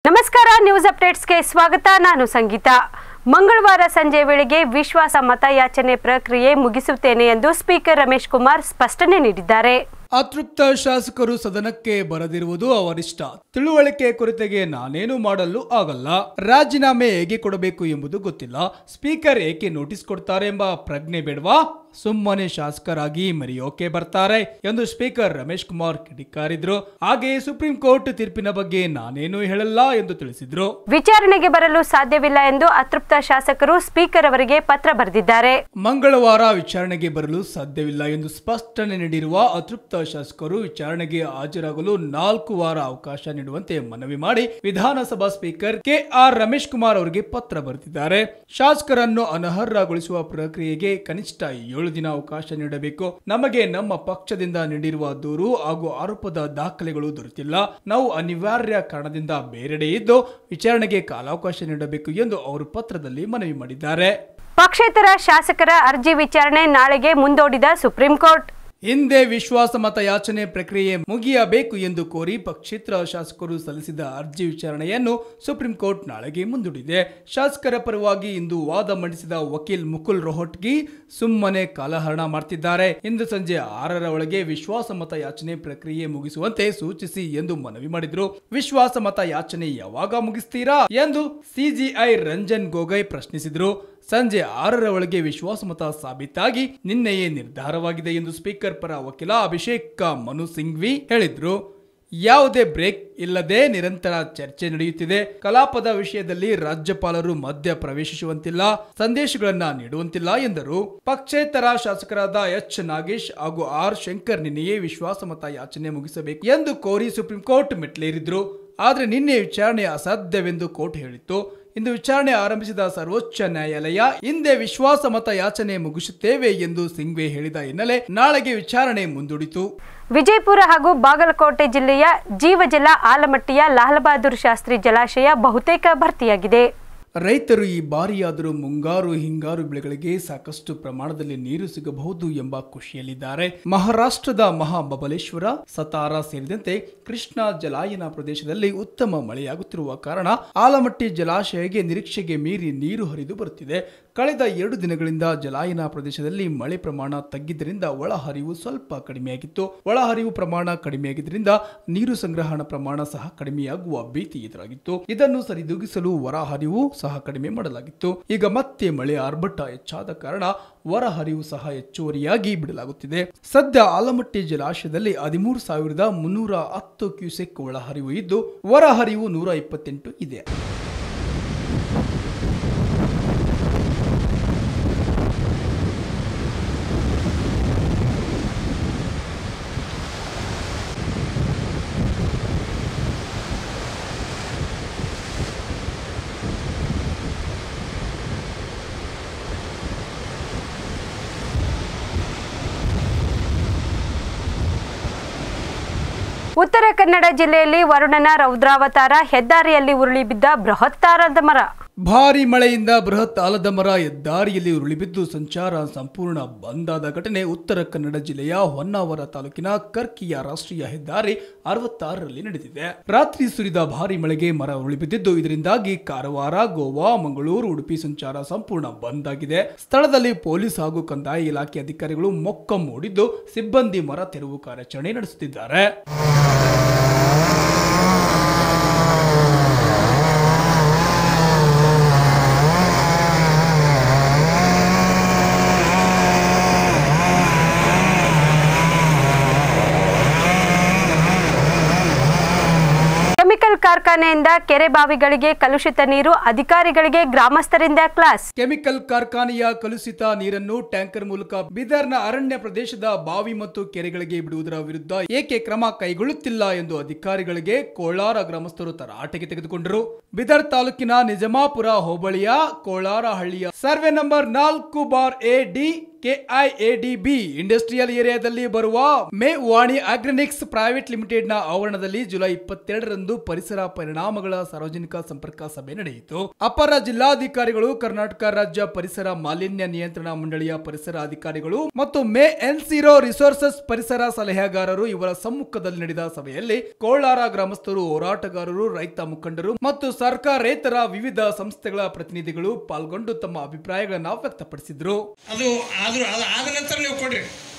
ನಮಸ್ಕಾರ ನ್ಯೂಸ್ ಅಪ್ಡೇಟ್ಸ್ಗೆ ಸ್ವಾಗತ ನಾನು ಸಂಗೀತ ಮಂಗಳವಾರ ಸಂಜೆ ವೇಳೆಗೆ ವಿಶ್ವಾಸ ಮತಯಾಚನೆ ಪ್ರಕ್ರಿಯೆ ಮುಗಿಸುತ್ತೇನೆ ಎಂದು ಸ್ಪೀಕರ್ ರಮೇಶ್ ಕುಮಾರ್ ಸ್ಪಷ್ಟನೆ ನೀಡಿದ್ದಾರೆ ಅತೃಪ್ತ ಶಾಸಕರು ಸದನಕ್ಕೆ ಬರದಿರುವುದು ಅವರಿಷ್ಟ ತಿಳುವಳಿಕೆ ಕೊರತೆಗೆ ನಾನೇನು ಮಾಡಲು ಆಗಲ್ಲ ರಾಜೀನಾಮೆ ಹೇಗೆ ಕೊಡಬೇಕು ಎಂಬುದು ಗೊತ್ತಿಲ್ಲ ಸ್ಪೀಕರ್ ಏಕೆ ನೋಟಿಸ್ ಕೊಡ್ತಾರೆ ಎಂಬ ಪ್ರಜ್ಞೆ ಬೇಡವಾ ಸುಮ್ಮನೆ ಶಾಸಕರಾಗಿ ಮರೆಯೋಕೆ ಬರ್ತಾರೆ ಎಂದು ಸ್ಪೀಕರ್ ರಮೇಶ್ ಕುಮಾರ್ ಕಿಡಿಕಾರಿದ್ರು ಹಾಗೆಯೇ ಸುಪ್ರೀಂ ಕೋರ್ಟ್ ತೀರ್ಪಿನ ಬಗ್ಗೆ ನಾನೇನು ಹೇಳಲ್ಲ ಎಂದು ತಿಳಿಸಿದ್ರು ವಿಚಾರಣೆಗೆ ಬರಲು ಸಾಧ್ಯವಿಲ್ಲ ಎಂದು ಅತೃಪ್ತ ಶಾಸಕರು ಸ್ಪೀಕರ್ ಅವರಿಗೆ ಪತ್ರ ಬರೆದಿದ್ದಾರೆ ಮಂಗಳವಾರ ವಿಚಾರಣೆಗೆ ಬರಲು ಸಾಧ್ಯವಿಲ್ಲ ಎಂದು ಸ್ಪಷ್ಟನೆ ನೀಡಿರುವ ಅತೃಪ್ತ ಶಾಸಕರು ವಿಚಾರಣೆಗೆ ಹಾಜರಾಗಲು ನಾಲ್ಕು ವಾರ ಅವಕಾಶ ನೀಡುವಂತೆ ಮನವಿ ಮಾಡಿ Vidhana Sabha speaker K R Ramesh Kumar ಅವರಿಗೆ ಪತ್ರ ಬರೆದಿದ್ದಾರೆ ಶಾಸಕರನ್ನು ಅನರ್ಹಗೊಳಿಸುವ ಪ್ರಕ್ರಿಯೆಗೆ ಕನಿಷ್ಠ ಏಳು ದಿನ ಅವಕಾಶ ನೀಡಬೇಕು ನಮಗೆ ನಮ್ಮ ಪಕ್ಷದಿಂದ ನೀಡಿರುವ ದೂರು ಹಾಗೂ ಆರೋಪದ ದಾಖಲೆಗಳು ದೊರೆತಿಲ್ಲ ನಾವು ಅನಿವಾರ್ಯ ಕಾರಣದಿಂದ ಬೇರೆಡೆ ಇದ್ದು ವಿಚಾರಣೆಗೆ ಕಾಲಾವಕಾಶ ನೀಡಬೇಕು ಎಂದು ಅವರು ಪತ್ರದಲ್ಲಿ ಮನವಿ ಮಾಡಿದ್ದಾರೆ ಪಕ್ಷೇತರ ಶಾಸಕರ ಅರ್ಜಿ ವಿಚಾರಣೆ ನಾಳೆಗೆ ಮುಂದೂಡಿದ ಸುಪ್ರೀಂ ಕೋರ್ಟ್ ಹಿಂದೆ ವಿಶ್ವಾಸಮತ ಯಾಚನೆ ಪ್ರಕ್ರಿಯೆ ಮುಗಿಯಬೇಕು ಎಂದು ಕೋರಿ ಪಕ್ಷೇತರ ಶಾಸಕರು ಸಲ್ಲಿಸಿದ ಅರ್ಜಿ ವಿಚಾರಣೆಯನ್ನು ಸುಪ್ರೀಂ ಕೋರ್ಟ್ ನಾಳೆಗೆ ಮುಂದೂಡಿದೆ ಶಾಸಕರ ಪರವಾಗಿ ಇಂದು ವಾದ ಮಂಡಿಸಿದ ವಕೀಲ್ ಮುಕುಲ್ ರೋಹಟ್ಗಿ ಸುಮ್ಮನೆ ಕಾಲಹರಣ ಮಾಡ್ತಿದ್ದಾರೆ ಇಂದು ಸಂಜೆ ಆರರ ಒಳಗೆ ವಿಶ್ವಾಸಮತ ಯಾಚನೆ ಪ್ರಕ್ರಿಯೆ ಮುಗಿಸುವಂತೆ ಸೂಚಿಸಿ ಎಂದು ಮನವಿ ಮಾಡಿದ್ರು ವಿಶ್ವಾಸಮತ ಯಾಚನೆ ಯಾವಾಗ ಮುಗಿಸ್ತೀರಾ ಎಂದು ಸಿಜಿಐ ರಂಜನ್ ಗೊಗೊಯ್ ಪ್ರಶ್ನಿಸಿದ್ರು ಸಂಜೆ ಆರರ ಒಳಗೆ ವಿಶ್ವಾಸಮತ ಸಾಬೀತಾಗಿ ನಿನ್ನೆಯೇ ನಿರ್ಧಾರವಾಗಿದೆ ಎಂದು ಸ್ಪೀಕರ್ ಪರ ವಕೀಲ ಅಭಿಷೇಕ್ ಮನು ಸಿಂಘ್ವಿ ಹೇಳಿದ್ರು ಯಾವುದೇ ಬ್ರೇಕ್ ಇಲ್ಲದೆ ನಿರಂತರ ಚರ್ಚೆ ನಡೆಯುತ್ತಿದೆ ಕಲಾಪದ ವಿಷಯದಲ್ಲಿ ರಾಜ್ಯಪಾಲರು ಮಧ್ಯ ಪ್ರವೇಶಿಸುವಂತಿಲ್ಲ ಸಂದೇಶಗಳನ್ನ ನೀಡುವಂತಿಲ್ಲ ಎಂದರು ಪಕ್ಷೇತರ ಶಾಸಕರಾದ ಎಚ್ ನಾಗೇಶ್ ಹಾಗೂ ಆರ್ ಶಂಕರ್ ನಿನ್ನೆಯೇ ವಿಶ್ವಾಸಮತ ಯಾಚನೆ ಮುಗಿಸಬೇಕು ಎಂದು ಕೋರಿ ಸುಪ್ರೀಂ ಕೋರ್ಟ್ ಮೆಟ್ಲೇರಿದ್ರು ಆದರೆ ನಿನ್ನೆ ವಿಚಾರಣೆ ಅಸಾಧ್ಯವೆಂದು ಕೋರ್ಟ್ ಹೇಳಿತ್ತು ಇಂದು ವಿಚಾರಣೆ ಆರಂಭಿಸಿದ ಸರ್ವೋಚ್ಚ ನ್ಯಾಯಾಲಯ ಹಿಂದೆ ವಿಶ್ವಾಸಮತ ಯಾಚನೆ ಮುಗಿಸುತ್ತೇವೆ ಎಂದು ಸಿಂಗ್ವೆ ಹೇಳಿದ ಹಿನ್ನೆಲೆ ನಾಳೆಗೆ ವಿಚಾರಣೆ ಮುಂದೂಡಿತು ವಿಜಯಪುರ ಹಾಗೂ ಬಾಗಲಕೋಟೆ ಜಿಲ್ಲೆಯ ಜೀವಜಲ ಆಲಮಟ್ಟಿಯ ಲಾಲ್ ಬಹದ್ದೂರ್ ಶಾಸ್ತ್ರಿ ಜಲಾಶಯ ಬಹುತೇಕ ಭರ್ತಿಯಾಗಿದೆ ರೈತರು ಈ ಬಾರಿಯಾದರೂ ಮುಂಗಾರು ಹಿಂಗಾರು ಬೆಳೆಗಳಿಗೆ ಸಾಕಷ್ಟು ಪ್ರಮಾಣದಲ್ಲಿ ನೀರು ಸಿಗಬಹುದು ಎಂಬ ಖುಷಿಯಲ್ಲಿದ್ದಾರೆ ಮಹಾರಾಷ್ಟ್ರದ ಮಹಾಬಬಲೇಶ್ವರ ಸತಾರಾ ಸೇರಿದಂತೆ ಕೃಷ್ಣ ಜಲಾಯನ ಪ್ರದೇಶದಲ್ಲಿ ಉತ್ತಮ ಮಳೆಯಾಗುತ್ತಿರುವ ಕಾರಣ ಆಲಮಟ್ಟಿ ಜಲಾಶಯಕ್ಕೆ ನಿರೀಕ್ಷೆಗೆ ಮೀರಿ ನೀರು ಹರಿದು ಬರುತ್ತಿದೆ ಕಳೆದ ಎರಡು ದಿನಗಳಿಂದ ಜಲಾಯನ ಪ್ರದೇಶದಲ್ಲಿ ಮಳೆ ಪ್ರಮಾಣ ತಗ್ಗಿದ್ದರಿಂದ ಒಳಹರಿವು ಸ್ವಲ್ಪ ಕಡಿಮೆಯಾಗಿತ್ತು ಒಳಹರಿವು ಪ್ರಮಾಣ ಕಡಿಮೆಯಾಗಿದ್ದರಿಂದ ನೀರು ಸಂಗ್ರಹಣ ಪ್ರಮಾಣ ಸಹ ಕಡಿಮೆಯಾಗುವ ಭೀತಿ ಎದುರಾಗಿತ್ತು ಇದನ್ನು ಸರಿದೂಗಿಸಲು ಹೊರಹರಿವು ಸಹ ಕಡಿಮೆ ಮಾಡಲಾಗಿತ್ತು ಈಗ ಮತ್ತೆ ಮಳೆ ಆರ್ಭಟ ಹೆಚ್ಚಾದ ಕಾರಣ ಹೊರಹರಿವು ಸಹ ಹೆಚ್ಚುವರಿಯಾಗಿ ಬಿಡಲಾಗುತ್ತಿದೆ ಸದ್ಯ ಆಲಮಟ್ಟಿ ಜಲಾಶಯದಲ್ಲಿ ಹದಿಮೂರು ಸಾವಿರದ ಮುನ್ನೂರ ಹತ್ತು ಕ್ಯೂಸೆಕ್ ಒಳಹರಿವು ಇದ್ದು ಹೊರಹರಿವು ನೂರ ಇಪ್ಪತ್ತೆಂಟು ಇದೆ ಉತ್ತರ ಕನ್ನಡ ಜಿಲ್ಲೆಯಲ್ಲಿ ವರುಣನ ರೌದ್ರಾವತಾರ ಹೆದ್ದಾರಿಯಲ್ಲಿ ಉರುಳಿ ಬಿದ್ದ ಬೃಹತ್ತಾರದ ಮರ ಭಾರಿ ಮಳೆಯಿಂದ ಬೃಹತ್ ಆಲದ ಮರ ಹೆದ್ದಾರಿಯಲ್ಲಿ ಉರುಳಿಬಿದ್ದು ಸಂಚಾರ ಸಂಪೂರ್ಣ ಬಂದಾದ ಘಟನೆ ಉತ್ತರ ಕನ್ನಡ ಜಿಲ್ಲೆಯ ಹೊನ್ನಾವರ ತಾಲೂಕಿನ ಕರ್ಕಿಯ ರಾಷ್ಟ್ರೀಯ ಹೆದ್ದಾರಿ ಅರವತ್ತಾರರಲ್ಲಿ ನಡೆದಿದೆ ರಾತ್ರಿ ಸುರಿದ ಭಾರಿ ಮಳೆಗೆ ಮರ ಉರುಳಿಬಿದ್ದಿದ್ದು ಇದರಿಂದಾಗಿ ಕಾರವಾರ ಗೋವಾ ಮಂಗಳೂರು ಉಡುಪಿ ಸಂಚಾರ ಸಂಪೂರ್ಣ ಬಂದ್ ಆಗಿದೆ ಸ್ಥಳದಲ್ಲಿ ಪೊಲೀಸ್ ಹಾಗೂ ಕಂದಾಯ ಇಲಾಖೆ ಅಧಿಕಾರಿಗಳು ಮೊಕ್ಕ ಮೂಡಿದ್ದು ಸಿಬ್ಬಂದಿ ಮರ ತೆರವು ಕಾರ್ಯಾಚರಣೆ ನಡೆಸುತ್ತಿದ್ದಾರೆ ಕೆಮಿಕಲ್ ಕಾರ್ಖಾನೆಯಿಂದ ಕೆರೆ ಬಾವಿಗಳಿಗೆ ಕಲುಷಿತ ನೀರು ಅಧಿಕಾರಿಗಳಿಗೆ ಗ್ರಾಮಸ್ಥರಿಂದ ಕ್ಲಾಸ್ ಕೆಮಿಕಲ್ ಕಾರ್ಖಾನೆಯ ಕಲುಷಿತ ನೀರನ್ನು ಟ್ಯಾಂಕರ್ ಮೂಲಕ ಬೀದರ್ನ ಅರಣ್ಯ ಪ್ರದೇಶದ ಬಾವಿ ಮತ್ತು ಕೆರೆಗಳಿಗೆ ಬಿಡುವುದರ ವಿರುದ್ಧ ಏಕೆ ಕ್ರಮ ಕೈಗೊಳ್ಳುತ್ತಿಲ್ಲ ಎಂದು ಅಧಿಕಾರಿಗಳಿಗೆ ಕೋಲಾರ ಗ್ರಾಮಸ್ಥರು ತರಾಟೆಗೆ ತೆಗೆದುಕೊಂಡರು ಬೀದರ್ ತಾಲೂಕಿನ ನಿಜಮಾಪುರ ಹೋಬಳಿಯ ಕೋಲಾರ ಹಳ್ಳಿಯ ಸರ್ವೆ ನಂಬರ್ ನಾಲ್ಕು bar A D KIADB industrial ಏರಿಯಾದಲ್ಲಿ ಬರುವ ಮೇ ವಾಣಿ ಆಗ್ರನಿಕ್ಸ್ ಪ್ರೈವೇಟ್ ಲಿಮಿಟೆಡ್ ನ ಆವರಣದಲ್ಲಿ ಜುಲೈ ಇಪ್ಪತ್ತೆರಡರಂದು ಪರಿಸರ ಪರಿಣಾಮಗಳ ಸಾರ್ವಜನಿಕ ಸಂಪರ್ಕ ಸಭೆ ನಡೆಯಿತು ಅಪರ ಜಿಲ್ಲಾಧಿಕಾರಿಗಳು ಕರ್ನಾಟಕ ರಾಜ್ಯ ಪರಿಸರ ಮಾಲಿನ್ಯ ನಿಯಂತ್ರಣ ಮಂಡಳಿಯ ಪರಿಸರ ಅಧಿಕಾರಿಗಳು ಮತ್ತು ಮೇ ಎನ್ಸಿರೋ ರಿಸೋರ್ಸಸ್ ಪರಿಸರ ಸಲಹೆಗಾರರು ಇವರ ಸಮ್ಮುಖದಲ್ಲಿ ನಡೆದ ಸಭೆಯಲ್ಲಿ ಕೋಳಾರ ಗ್ರಾಮಸ್ಥರು ಹೋರಾಟಗಾರರು ರೈತ ಮುಖಂಡರು ಮತ್ತು ಸರ್ಕಾರೇತರ ವಿವಿಧ ಸಂಸ್ಥೆಗಳ ಪ್ರತಿನಿಧಿಗಳು ಪಾಲ್ಗೊಂಡು ತಮ್ಮ ಅಭಿಪ್ರಾಯಗಳನ್ನು ವ್ಯಕ್ತಪಡಿಸಿದ್ರು ಅದು ಆದರೂ ಅದು ಆದ ನಂತರ ನೀವು ಕೊಡ್ರಿ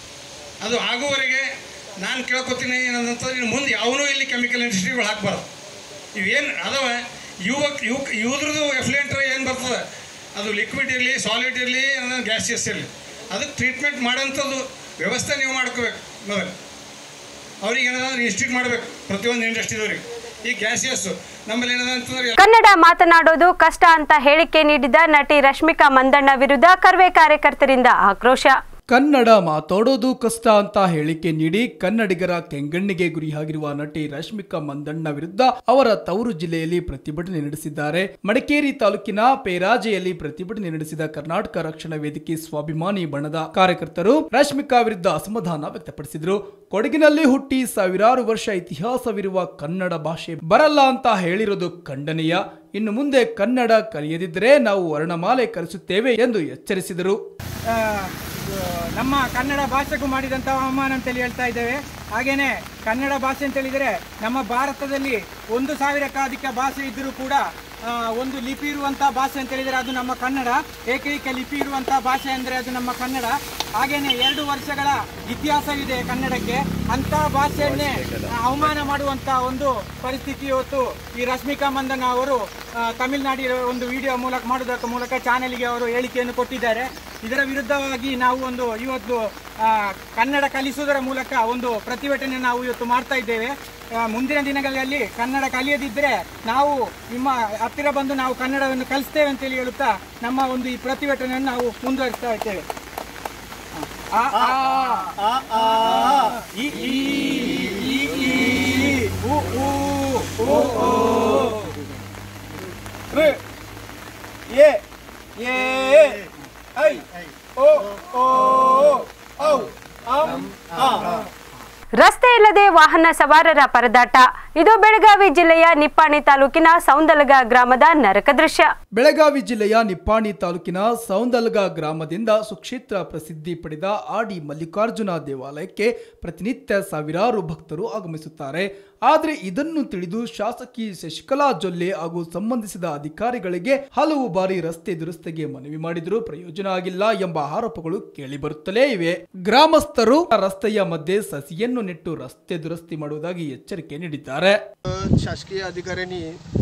ಅದು ಆಗುವವರೆಗೆ ನಾನು ಕೇಳ್ಕೊತೀನಿ ಏನಂತಂದ್ರೆ ಇನ್ನು ಮುಂದೆ ಯಾವನೂ ಇಲ್ಲಿ ಕೆಮಿಕಲ್ ಇಂಡಸ್ಟ್ರಿಗಳು ಹಾಕ್ಬಾರ್ದು ಇವೇನು ಅದಾವ ಯುವಕ್ ಯುವಕ್ ಇವ್ರದ್ದು ಎಫ್ಲೆಂಟ್ರ್ ಏನು ಬರ್ತದೆ ಅದು ಲಿಕ್ವಿಡ್ ಇರಲಿ ಸಾಲಿಡ್ ಇರಲಿ ಗ್ಯಾಸಿಯಸ್ ಇರಲಿ ಅದಕ್ಕೆ ಟ್ರೀಟ್ಮೆಂಟ್ ಮಾಡೋಂಥದ್ದು ವ್ಯವಸ್ಥೆ ನೀವು ಮಾಡ್ಕೋಬೇಕು ಮೊದಲು ಅವ್ರಿಗೆ ಏನಂದ್ರೆ ಇನ್ಸ್ಟಿಟ್ಯೂಟ್ ಮಾಡಬೇಕು ಪ್ರತಿಯೊಂದು ಇಂಡಸ್ಟ್ರಿದವ್ರಿಗೆ ಈ ಗ್ಯಾಸಿಯಸ್ಸು ನಮ್ಮಲ್ಲಿ ಏನದ ಅಂತಂದ್ರೆ ಕನ್ನಡ ಮಾತನಾಡೋದು ಕಷ್ಟ ಅಂತ ಹೇಳಿಕೆ ನೀಡಿದ ನಟಿ ರಶ್ಮಿಕಾ ಮಂದಣ್ಣ ವಿರುದ್ಧ ಕರ್ವೆ ಕಾರ್ಯಕರ್ತರಿಂದ ಆಕ್ರೋಶ ಕನ್ನಡ ಮಾತಾಡೋದು ಕಷ್ಟ ಅಂತ ಹೇಳಿಕೆ ನೀಡಿ ಕನ್ನಡಿಗರ ಕೆಂಗಣ್ಣಿಗೆ ಗುರಿಯಾಗಿರುವ ನಟಿ ರಶ್ಮಿಕಾ ಮಂದಣ್ಣ ವಿರುದ್ಧ ಅವರ ತವರು ಜಿಲ್ಲೆಯಲ್ಲಿ ಪ್ರತಿಭಟನೆ ನಡೆಸಿದ್ದಾರೆ ಮಡಿಕೇರಿ ತಾಲೂಕಿನ ಪೇರಾಜೆಯಲ್ಲಿ ಪ್ರತಿಭಟನೆ ನಡೆಸಿದ ಕರ್ನಾಟಕ ರಕ್ಷಣಾ ವೇದಿಕೆ ಸ್ವಾಭಿಮಾನಿ ಬಣದ ಕಾರ್ಯಕರ್ತರು ರಶ್ಮಿಕಾ ವಿರುದ್ಧ ಅಸಮಾಧಾನ ವ್ಯಕ್ತಪಡಿಸಿದರು ಕೊಡಗಿನಲ್ಲಿ ಹುಟ್ಟಿ ಸಾವಿರಾರು ವರ್ಷ ಇತಿಹಾಸವಿರುವ ಕನ್ನಡ ಭಾಷೆ ಬರಲ್ಲ ಅಂತ ಹೇಳಿರೋದು ಖಂಡನೀಯ ಇನ್ನು ಮುಂದೆ ಕನ್ನಡ ಕಲಿಯದಿದ್ದರೆ ನಾವು ವರ್ಣಮಾಲೆ ಕಲಿಸುತ್ತೇವೆ ಎಂದು ಎಚ್ಚರಿಸಿದರು ಆ, ನಮ್ಮ ಕನ್ನಡ ಭಾಷೆಗೂ ಮಾಡಿದಂಥ ಅವಮಾನ ಅಂತೇಳಿ ಹೇಳ್ತಾ ಇದ್ದೇವೆ ಹಾಗೇನೆ ಕನ್ನಡ ಭಾಷೆ ಅಂತ ಹೇಳಿದರೆ ನಮ್ಮ ಭಾರತದಲ್ಲಿ ಒಂದು ಸಾವಿರಕ್ಕಾಧಿಕ ಭಾಷೆ ಇದ್ದರೂ ಕೂಡ ಆ, ಒಂದು ಲಿಪಿ ಇರುವಂಥ ಭಾಷೆ ಅಂತ ಹೇಳಿದರೆ ಅದು ನಮ್ಮ ಕನ್ನಡ ಏಕೈಕ ಲಿಪಿ ಇರುವಂಥ ಭಾಷೆ ಅಂದರೆ ಅದು ನಮ್ಮ ಕನ್ನಡ ಹಾಗೇನೆ ಎರಡು ವರ್ಷಗಳ ಇತಿಹಾಸವಿದೆ ಕನ್ನಡಕ್ಕೆ ಅಂಥ ಭಾಷೆಯನ್ನೇ ಅವಮಾನ ಮಾಡುವಂಥ ಒಂದು ಪರಿಸ್ಥಿತಿ ಇವತ್ತು ಈ ರಶ್ಮಿಕಾ ಮಂದಣ್ಣ ಅವರು ಆ, ತಮಿಳ್ನಾಡಿನ ಒಂದು ವಿಡಿಯೋ ಮೂಲಕ ಮಾಡೋದಕ್ಕೆ ಮೂಲಕ ಚಾನೆಲ್ಗೆ ಅವರು ಹೇಳಿಕೆಯನ್ನು ಕೊಟ್ಟಿದ್ದಾರೆ ಇದರ ವಿರುದ್ಧವಾಗಿ ನಾವು ಒಂದು ಇವತ್ತು ಆ, ಕನ್ನಡ ಕಲಿಸುವುದರ ಮೂಲಕ ಒಂದು ಪ್ರತಿಭಟನೆ ನಾವು ಇವತ್ತು ಮಾಡ್ತಾ ಇದ್ದೇವೆ ಆ, ಮುಂದಿನ ದಿನಗಳಲ್ಲಿ ಕನ್ನಡ ಕಲಿಯದಿದ್ದರೆ ನಾವು ನಿಮ್ಮ ಹತ್ತಿರ ಬಂದು ನಾವು ಕನ್ನಡವನ್ನು ಕಲಿಸ್ತೇವೆ ಅಂತೇಳಿ ಹೇಳುತ್ತಾ ನಮ್ಮ ಒಂದು ಈ ಪ್ರತಿಭಟನೆಯನ್ನು ನಾವು ಮುಂದುವರಿಸ್ತಾ ಇದ್ದೇವೆ ಆ, ಆ, ಆ, ಇ, ಈ, ಈ, ಈ, ಉ, ಊ, ಉ, ಓ. ಋ, ಎ, ಎ, ಐ, ಓ, ಓ, ಔ, ಅಂ, ಆ. ರಸ್ತೆ ಇಲ್ಲದೆ ವಾಹನ ಸವಾರರ ಪರದಾಟ ಇದು ಬೆಳಗಾವಿ ಜಿಲ್ಲೆಯ ನಿಪ್ಪಾಣಿ ತಾಲೂಕಿನ ಸೌಂದಲಗ ಗ್ರಾಮದ ನರಕ ದೃಶ್ಯ ಬೆಳಗಾವಿ ಜಿಲ್ಲೆಯ ನಿಪ್ಪಾಣಿ ತಾಲೂಕಿನ ಸೌಂದಲ್ಗ ಗ್ರಾಮದಿಂದ ಸುಕ್ಷೇತ್ರ ಪ್ರಸಿದ್ಧಿ ಪಡೆದ ಆಡಿ ಮಲ್ಲಿಕಾರ್ಜುನ ದೇವಾಲಯಕ್ಕೆ ಪ್ರತಿನಿತ್ಯ ಸಾವಿರಾರು ಭಕ್ತರು ಆಗಮಿಸುತ್ತಾರೆ ಆದರೆ ಇದನ್ನು ತಿಳಿದು ಶಾಸಕಿ ಶಶಿಕಲಾ ಜೊಲ್ಲೆ ಹಾಗೂ ಸಂಬಂಧಿಸಿದ ಅಧಿಕಾರಿಗಳಿಗೆ ಹಲವು ಬಾರಿ ರಸ್ತೆ ದುರಸ್ತಿಗೆ ಮನವಿ ಮಾಡಿದರೂ ಪ್ರಯೋಜನ ಆಗಿಲ್ಲ ಎಂಬ ಆರೋಪಗಳು ಕೇಳಿಬರುತ್ತಲೇ ಇವೆ ಗ್ರಾಮಸ್ಥರು ರಸ್ತೆಯ ಮಧ್ಯೆ ಸಸಿಯನ್ನು ನೆಟ್ಟು ರಸ್ತೆ ದುರಸ್ತಿ ಮಾಡುವುದಾಗಿ ಎಚ್ಚರಿಕೆ ನೀಡಿದ್ದಾರೆ शासकीय अधिकाऱ्यांनी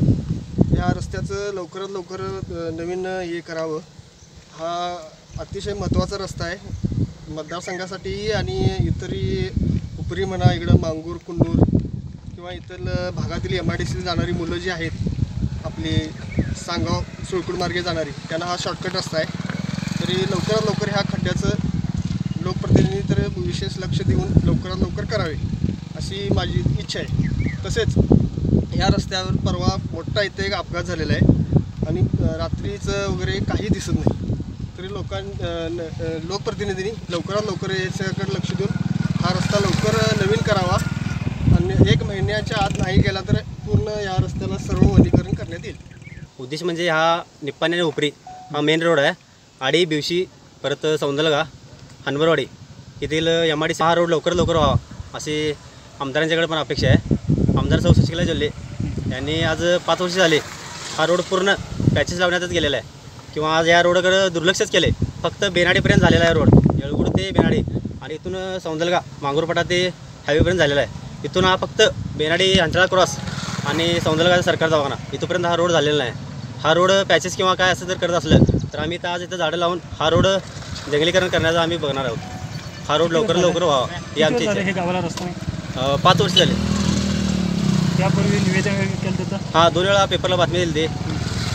या रस्त्याचं लवकरात लवकर अ, नवीन हे करावं हा अतिशय महत्त्वाचा रस्ता आहे मतदारसंघासाठी आणि इतरही उपरी म्हणा इकडं मांगूर कुंडूर किंवा इतर भागातील एम आय डी सी जाणारी मुलं जी आहेत आपली सांगाव सुळकुड मार्गे जाणारी त्यांना हा शॉर्टकट रस्ता आहे तरी लवकरात लवकर ह्या खड्ड्याचं लोकप्रतिनिधी तर विशेष लक्ष देऊन लवकरात लवकर करावे अशी माझी इच्छा आहे तसेच या रस्त्यावर परवा मोठा इथे एक अपघात झालेला आहे आणि अ, रात्रीचं वगैरे काही दिसत नाही तरी लोकां अ, न- अ, लोकप्रतिनिधींनी लवकरात लवकर याच्याकडे लक्ष देऊन हा रस्ता लवकर नवीन करावा आणि एक महिन्याच्या आत नाही गेला तर पूर्ण या रस्त्याला सर्व वनीकरण करण्यात येईल उद्देश म्हणजे हा निप्पाणी आणि उपरी हा मेन रोड आहे आडी बिवशी परत सौंदलगा हनबरवाडी येथील एम आय डी हा रोड लवकर लवकर व्हावा अशी आमदारांच्याकडे पण अपेक्षा आहे आमदार सौ शशिकला जल्ले यांनी आज पाच वर्ष झाले हा रोड पूर्ण पॅचेस लावण्यातच गेलेला आहे किंवा आज या रोडकडं दुर्लक्षच केले फक्त बेनाडीपर्यंत झालेला आहे रोड येळगुड ते बेनाडी आणि इथून सौंदलगा मांगूरपाटा ते हायवेपर्यंत झालेला आहे इथून हा फक्त बेनाडी अंतराळ क्रॉस आणि सौंदलगाचा सरकार दवाखाना इथपर्यंत हा रोड झालेला नाही हा रोड पॅचेस किंवा काय असं जर करत असलं तर आम्ही इथं आज इथं झाडं लावून हा रोड जंगलीकरण करण्याचा आम्ही बघणार आहोत हा रोड लवकर लवकर व्हावा ही आमची इच्छा हे आहे. गावाला रस्ता नाही अं, पाच वर्ष झाले त्यापूर्वी निवेदन वगैरे केलं होतं हा दोन वेळा पेपरला बातमी दिली ते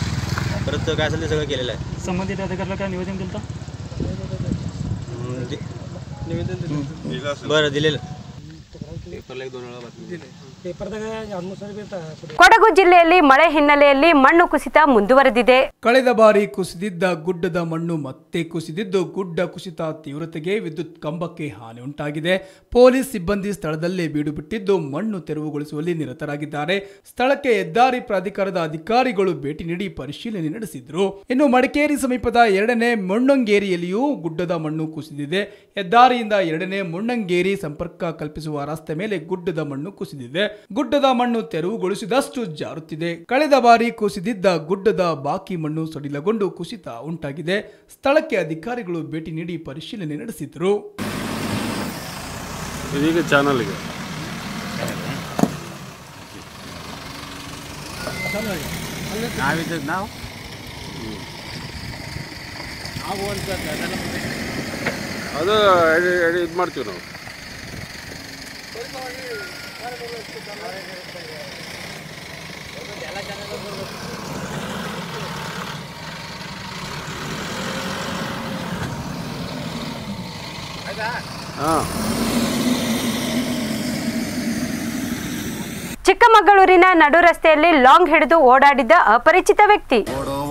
परत काय असेल ते सगळं केलेलं आहे संबंधित अधिकाऱ्याला काय निवेदन दिलं होतं हम्म, दि- निवेदन दिलं बरं दिलेलं ಕೊಡಗು ಜಿಲ್ಲೆಯಲ್ಲಿ ಮಳೆ ಹಿನ್ನೆಲೆಯಲ್ಲಿ ಮಣ್ಣು ಕುಸಿತ ಮುಂದುವರೆದಿದೆ ಕಳೆದ ಬಾರಿ ಕುಸಿದಿದ್ದ ಗುಡ್ಡದ ಮಣ್ಣು ಮತ್ತೆ ಕುಸಿದಿದ್ದು ಗುಡ್ಡ ಕುಸಿತ ತೀವ್ರತೆಗೆ ವಿದ್ಯುತ್ ಕಂಬಕ್ಕೆ ಹಾನಿ ಉಂಟಾಗಿದೆ ಪೊಲೀಸ್ ಸಿಬ್ಬಂದಿ ಸ್ಥಳದಲ್ಲೇ ಬೀಡು ಬಿಟ್ಟಿದ್ದು ಮಣ್ಣು ತೆರವುಗೊಳಿಸುವಲ್ಲಿ ನಿರತರಾಗಿದ್ದಾರೆ ಸ್ಥಳಕ್ಕೆ ಹೆದ್ದಾರಿ ಪ್ರಾಧಿಕಾರದ ಅಧಿಕಾರಿಗಳು ಭೇಟಿ ನೀಡಿ ಪರಿಶೀಲನೆ ನಡೆಸಿದ್ರು ಇನ್ನು ಮಡಿಕೇರಿ ಸಮೀಪದ ಎರಡನೇ ಮೊಣ್ಣಂಗೇರಿಯಲ್ಲಿಯೂ ಗುಡ್ಡದ ಮಣ್ಣು ಕುಸಿದಿದೆ ಹೆದ್ದಾರಿಯಿಂದ ಎರಡನೇ ಮೊಣ್ಣಂಗೇರಿ ಸಂಪರ್ಕ ಕಲ್ಪಿಸುವ ರಸ್ತೆ ಮೇಲೆ ಗುಡ್ಡದ ಮಣ್ಣು ಕುಸಿದಿದೆ ಗುಡ್ಡದ ಮಣ್ಣು ತೆರವುಗೊಳಿಸಿದಷ್ಟು ಜಾರುತ್ತಿದೆ ಕಳೆದ ಬಾರಿ ಕುಸಿದಿದ್ದ ಗುಡ್ಡದ ಬಾಕಿ ಮಣ್ಣು ಸಡಿಲಗೊಂಡು ಕುಸಿತ ಉಂಟಾಗಿದೆ ಸ್ಥಳಕ್ಕೆ ಅಧಿಕಾರಿಗಳು ಭೇಟಿ ನೀಡಿ ಪರಿಶೀಲನೆ ನಡೆಸಿದ್ರು ಇದೀಗ ಚಾನಲ್ಗೆ ನಾವಿದ್ದದ್ದು ನಾವು ಅದು ಇದು ಮಾಡ್ತೀವಿ ನಾವು ಹಾಂ ಚಿಕ್ಕಮಗಳೂರಿನ ನಡು ರಸ್ತೆಯಲ್ಲಿ ಲಾಂಗ್ ಹಿಡಿದು ಓಡಾಡಿದ್ದ ಅಪರಿಚಿತ ವ್ಯಕ್ತಿ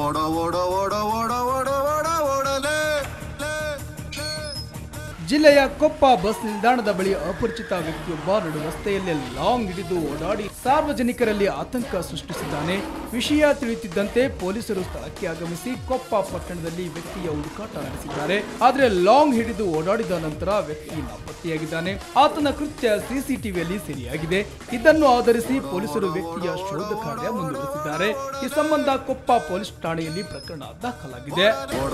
ಜಿಲ್ಲೆಯ ಕೊಪ್ಪ ಬಸ್ ನಿಲ್ದಾಣದ ಬಳಿ ಅಪರಿಚಿತ ವ್ಯಕ್ತಿಯೊಬ್ಬ ನಡು ರಸ್ತೆಯಲ್ಲೇ ಲಾಂಗ್ ಹಿಡಿದು ಓಡಾಡಿ ಸಾರ್ವಜನಿಕರಲ್ಲಿ ಆತಂಕ ಸೃಷ್ಟಿಸಿದ್ದಾನೆ ವಿಷಯ ತಿಳಿಯುತ್ತಿದ್ದಂತೆ ಪೊಲೀಸರು ಸ್ಥಳಕ್ಕೆ ಆಗಮಿಸಿ ಕೊಪ್ಪ ಪಟ್ಟಣದಲ್ಲಿ ವ್ಯಕ್ತಿಯ ಹುಡುಕಾಟ ನಡೆಸಿದ್ದಾರೆ ಆದರೆ ಲಾಂಗ್ ಹಿಡಿದು ಓಡಾಡಿದ ನಂತರ ವ್ಯಕ್ತಿ ನಾಪತ್ತೆಯಾಗಿದ್ದಾನೆ ಆತನ ಕೃತ್ಯ ಸಿಸಿಟಿವಿಯಲ್ಲಿ ಸೆರೆಯಾಗಿದೆ ಇದನ್ನು ಆಧರಿಸಿ ಪೊಲೀಸರು ವ್ಯಕ್ತಿಯ ಶೋಧ ಕಾರ್ಯ ಮುಂದುವರೆಸಿದ್ದಾರೆ ಈ ಸಂಬಂಧ ಕೊಪ್ಪ ಪೊಲೀಸ್ ಠಾಣೆಯಲ್ಲಿ ಪ್ರಕರಣ ದಾಖಲಾಗಿದೆ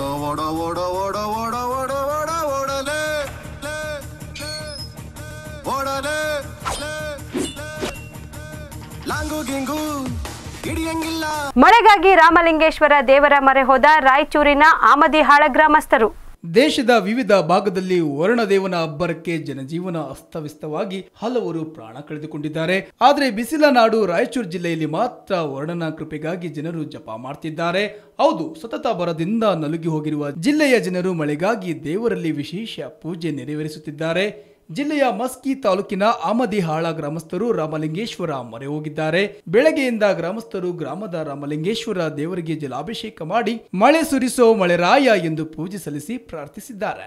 ಮಳೆಗಾಗಿ ರಾಮಲಿಂಗೇಶ್ವರ ದೇವರ ಮೊರೆ ಹೋದ ರಾಯಚೂರಿನ ಆಮದಿಹಾಳ ಗ್ರಾಮಸ್ಥರು ದೇಶದ ವಿವಿಧ ಭಾಗದಲ್ಲಿ ವರ್ಣದೇವನ ಅಬ್ಬರಕ್ಕೆ ಜನಜೀವನ ಅಸ್ತವ್ಯಸ್ತವಾಗಿ ಹಲವರು ಪ್ರಾಣ ಕಳೆದುಕೊಂಡಿದ್ದಾರೆ ಆದರೆ ಬಿಸಿಲ ನಾಡು ರಾಯಚೂರು ಜಿಲ್ಲೆಯಲ್ಲಿ ಮಾತ್ರ ವರ್ಣನ ಕೃಪೆಗಾಗಿ ಜನರು ಜಪ ಮಾಡ್ತಿದ್ದಾರೆ ಹೌದು ಸತತ ಬರದಿಂದ ನಲುಗಿ ಹೋಗಿರುವ ಜಿಲ್ಲೆಯ ಜನರು ಮಳೆಗಾಗಿ ದೇವರಲ್ಲಿ ವಿಶೇಷ ಪೂಜೆ ನೆರವೇರಿಸುತ್ತಿದ್ದಾರೆ ಜಿಲ್ಲೆಯ ಮಸ್ಕಿ ತಾಲೂಕಿನ ಆಮದಿಹಾಳ ಗ್ರಾಮಸ್ಥರು ರಾಮಲಿಂಗೇಶ್ವರ ಮೊರೆ ಹೋಗಿದ್ದಾರೆ ಬೆಳಗ್ಗೆಯಿಂದ ಗ್ರಾಮಸ್ಥರು ಗ್ರಾಮದ ರಾಮಲಿಂಗೇಶ್ವರ ದೇವರಿಗೆ ಜಲಾಭಿಷೇಕ ಮಾಡಿ ಮಳೆ ಸುರಿಸೋ ಮಳೆರಾಯ ಎಂದು ಪೂಜೆ ಸಲ್ಲಿಸಿ ಪ್ರಾರ್ಥಿಸಿದ್ದಾರೆ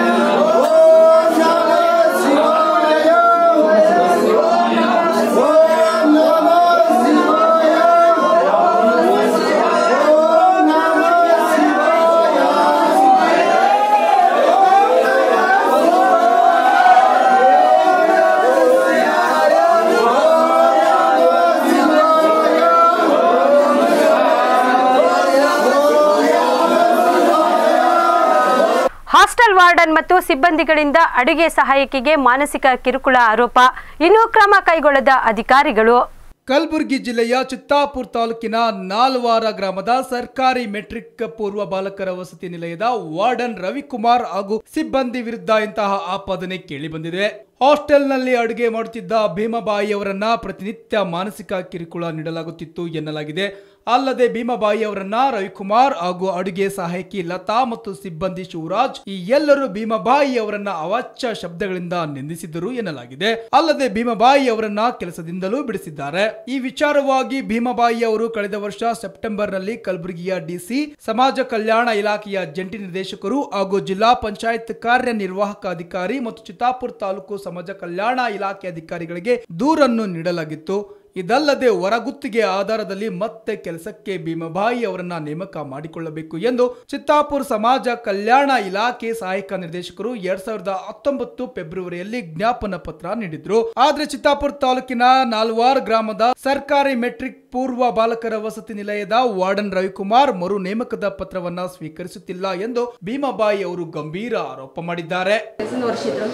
ಹಾಸ್ಟೆಲ್ ವಾರ್ಡನ್ ಮತ್ತು ಸಿಬ್ಬಂದಿಗಳಿಂದ ಅಡುಗೆ ಸಹಾಯಕಿಗೆ ಮಾನಸಿಕ ಕಿರುಕುಳ ಆರೋಪ ಇನ್ನೂ ಕ್ರಮ ಕೈಗೊಳ್ಳದ ಅಧಿಕಾರಿಗಳು ಕಲಬುರಗಿ ಜಿಲ್ಲೆಯ ಚಿತ್ತಾಪುರ ತಾಲೂಕಿನ ನಾಲ್ವಾರ ಗ್ರಾಮದ ಸರ್ಕಾರಿ ಮೆಟ್ರಿಕ್ ಪೂರ್ವ ಬಾಲಕರ ವಸತಿ ನಿಲಯದ ವಾರ್ಡನ್ ರವಿಕುಮಾರ್ ಹಾಗೂ ಸಿಬ್ಬಂದಿ ವಿರುದ್ಧ ಇಂತಹ ಆಪಾದನೆ ಕೇಳಿಬಂದಿದೆ ಹಾಸ್ಟೆಲ್ನಲ್ಲಿ ಅಡುಗೆ ಮಾಡುತ್ತಿದ್ದ ಭೀಮಬಾಯಿ ಅವರನ್ನ ಪ್ರತಿನಿತ್ಯ ಮಾನಸಿಕ ಕಿರುಕುಳ ನೀಡಲಾಗುತ್ತಿತ್ತು ಎನ್ನಲಾಗಿದೆ ಅಲ್ಲದೆ ಭೀಮಬಾಯಿ ಅವರನ್ನ ರವಿಕುಮಾರ್ ಹಾಗೂ ಅಡುಗೆ ಸಹಾಯಕಿ ಲತಾ ಮತ್ತು ಸಿಬ್ಬಂದಿ ಶಿವರಾಜ್ ಈ ಎಲ್ಲರೂ ಭೀಮಬಾಯಿ ಅವರನ್ನ ಅವಾಚ್ಯ ಶಬ್ದಗಳಿಂದ ನಿಂದಿಸಿದರು ಎನ್ನಲಾಗಿದೆ ಅಲ್ಲದೆ ಭೀಮಬಾಯಿ ಅವರನ್ನ ಕೆಲಸದಿಂದಲೂ ಬಿಡಿಸಿದ್ದಾರೆ ಈ ವಿಚಾರವಾಗಿ ಭೀಮಬಾಯಿ ಅವರು ಕಳೆದ ವರ್ಷ ಸೆಪ್ಟೆಂಬರ್ ನಲ್ಲಿ ಕಲಬುರಗಿಯ ಡಿಸಿ ಸಮಾಜ ಕಲ್ಯಾಣ ಇಲಾಖೆಯ ಜಂಟಿ ನಿರ್ದೇಶಕರು ಹಾಗೂ ಜಿಲ್ಲಾ ಪಂಚಾಯತ್ ಕಾರ್ಯನಿರ್ವಾಹಕ ಅಧಿಕಾರಿ ಮತ್ತು ಚಿತ್ತಾಪುರ ತಾಲೂಕು ಸಮಾಜ ಕಲ್ಯಾಣ ಇಲಾಖೆ ಅಧಿಕಾರಿಗಳಿಗೆ ದೂರನ್ನು ನೀಡಲಾಗಿತ್ತು ಇದಲ್ಲದೆ ಹೊರಗುತ್ತಿಗೆ ಆಧಾರದಲ್ಲಿ ಮತ್ತೆ ಕೆಲಸಕ್ಕೆ ಭೀಮಬಾಯಿ ಅವರನ್ನ ನೇಮಕ ಮಾಡಿಕೊಳ್ಳಬೇಕು ಎಂದು ಚಿತ್ತಾಪುರ ಸಮಾಜ ಕಲ್ಯಾಣ ಇಲಾಖೆ ಸಹಾಯಕ ನಿರ್ದೇಶಕರು ಎರಡ್ ಸಾವಿರದ ಹತ್ತೊಂಬತ್ತು ಫೆಬ್ರವರಿಯಲ್ಲಿ ಜ್ಞಾಪನ ಪತ್ರ ನೀಡಿದ್ರು ಆದ್ರೆ ಚಿತ್ತಾಪುರ ತಾಲೂಕಿನ ನಾಲ್ವಾರ್ ಗ್ರಾಮದ ಸರ್ಕಾರಿ ಮೆಟ್ರಿಕ್ ಪೂರ್ವ ಬಾಲಕರ ವಸತಿ ನಿಲಯದ ವಾರ್ಡನ್ ರವಿಕುಮಾರ್ ಮರು ನೇಮಕದ ಪತ್ರವನ್ನ ಸ್ವೀಕರಿಸುತ್ತಿಲ್ಲ ಎಂದು ಭೀಮಬಾಯಿ ಅವರು ಗಂಭೀರ ಆರೋಪ ಮಾಡಿದ್ದಾರೆ ಕೆಸಿಂದ ವರ್ಷಿದ್ರು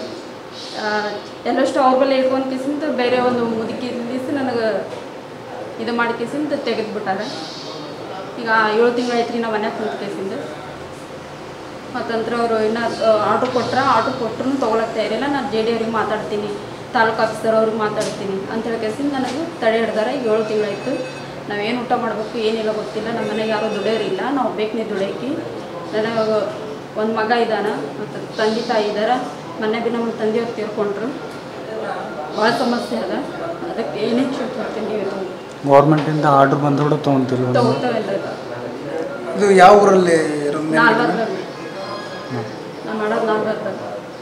ಎಲ್ಲಷ್ಟು ಅವ್ರ ಬಳಿ ಇಟ್ಕೊಂಡು ಕಿಸಿಂದ ಬೇರೆ ಒಂದು ಮುದುಕಿ ದಿವಸ ನನಗೆ ಇದು ಮಾಡಿ ಕಿಸಿಂದ ತೆಗೆದುಬಿಟ್ಟಾರೆ ಈಗ ಏಳು ತಿಂಗಳಾಯ್ತು ರೀ ನಾವು ಮನ್ಯಾಗ ಕುಂತ ಕೇಸಿಂದ ಮತ್ತಂದ್ರೆ ಅವರು ಇನ್ನು ಆರ್ಡ್ರ್ ಕೊಟ್ರೆ ಆರ್ಡ್ರ್ ಕೊಟ್ಟರು ತೊಗೊಳಕ್ಕೆ ತಯಾರಿಲ್ಲ ನಾನು ಜೆ ಡಿ ಅವ್ರಿಗೆ ಮಾತಾಡ್ತೀನಿ ತಾಲೂಕು ಆಫೀಸರ್ ಅವ್ರಿಗೆ ಮಾತಾಡ್ತೀನಿ ಅಂತೇಳಿ ಕೇಸಿಂದ ನನಗೆ ತಡೆ ಹಿಡ್ದಾರೆ ಈಗ ಏಳು ತಿಂಗಳಾಯ್ತು ನಾವೇನು ಊಟ ಮಾಡಬೇಕು ಏನಿಲ್ಲ ಗೊತ್ತಿಲ್ಲ ನಮ್ಮ ಮನೆಗೆ ಯಾರೂ ದುಡಿಯೋರಿಲ್ಲ ನಾವು ಬೇಕನೆ ದುಡಿಯೋಕೆ ನನಗೆ ಒಂದು ಮಗ ಇದ್ದಾನ ಮತ್ತು ತಂದೆ ತಾಯಿ ಇದ್ದಾರೆ ಮೊನ್ನೆ ಬಿ ನಮ್ಮ ತಂದೆಯವ್ರು ತೀರ್ಕೊಂಡ್ರು ಭಾಳ ಸಮಸ್ಯೆ ಅದ ಅದಕ್ಕೆ ಏನೇ ಹೇಳ್ತೀನಿ ನೀವು ಗೌರ್ಮೆಂಟಿಂದ ಆರ್ಡ್ರ್ ಬಂದ್ರು ತೊಗೊಂತಿಲ್ಲ ತಗೋತಾವೆಲ್ಲ ಇದು ಯಾವ ಊರಲ್ಲಿ ಇರೋದು ಮೇಲೆ? ನಾಲ್ವರ್ದಾಗ ನಾ ಮಾಡೋದು ನಾಲ್ವರ್ದಾಗ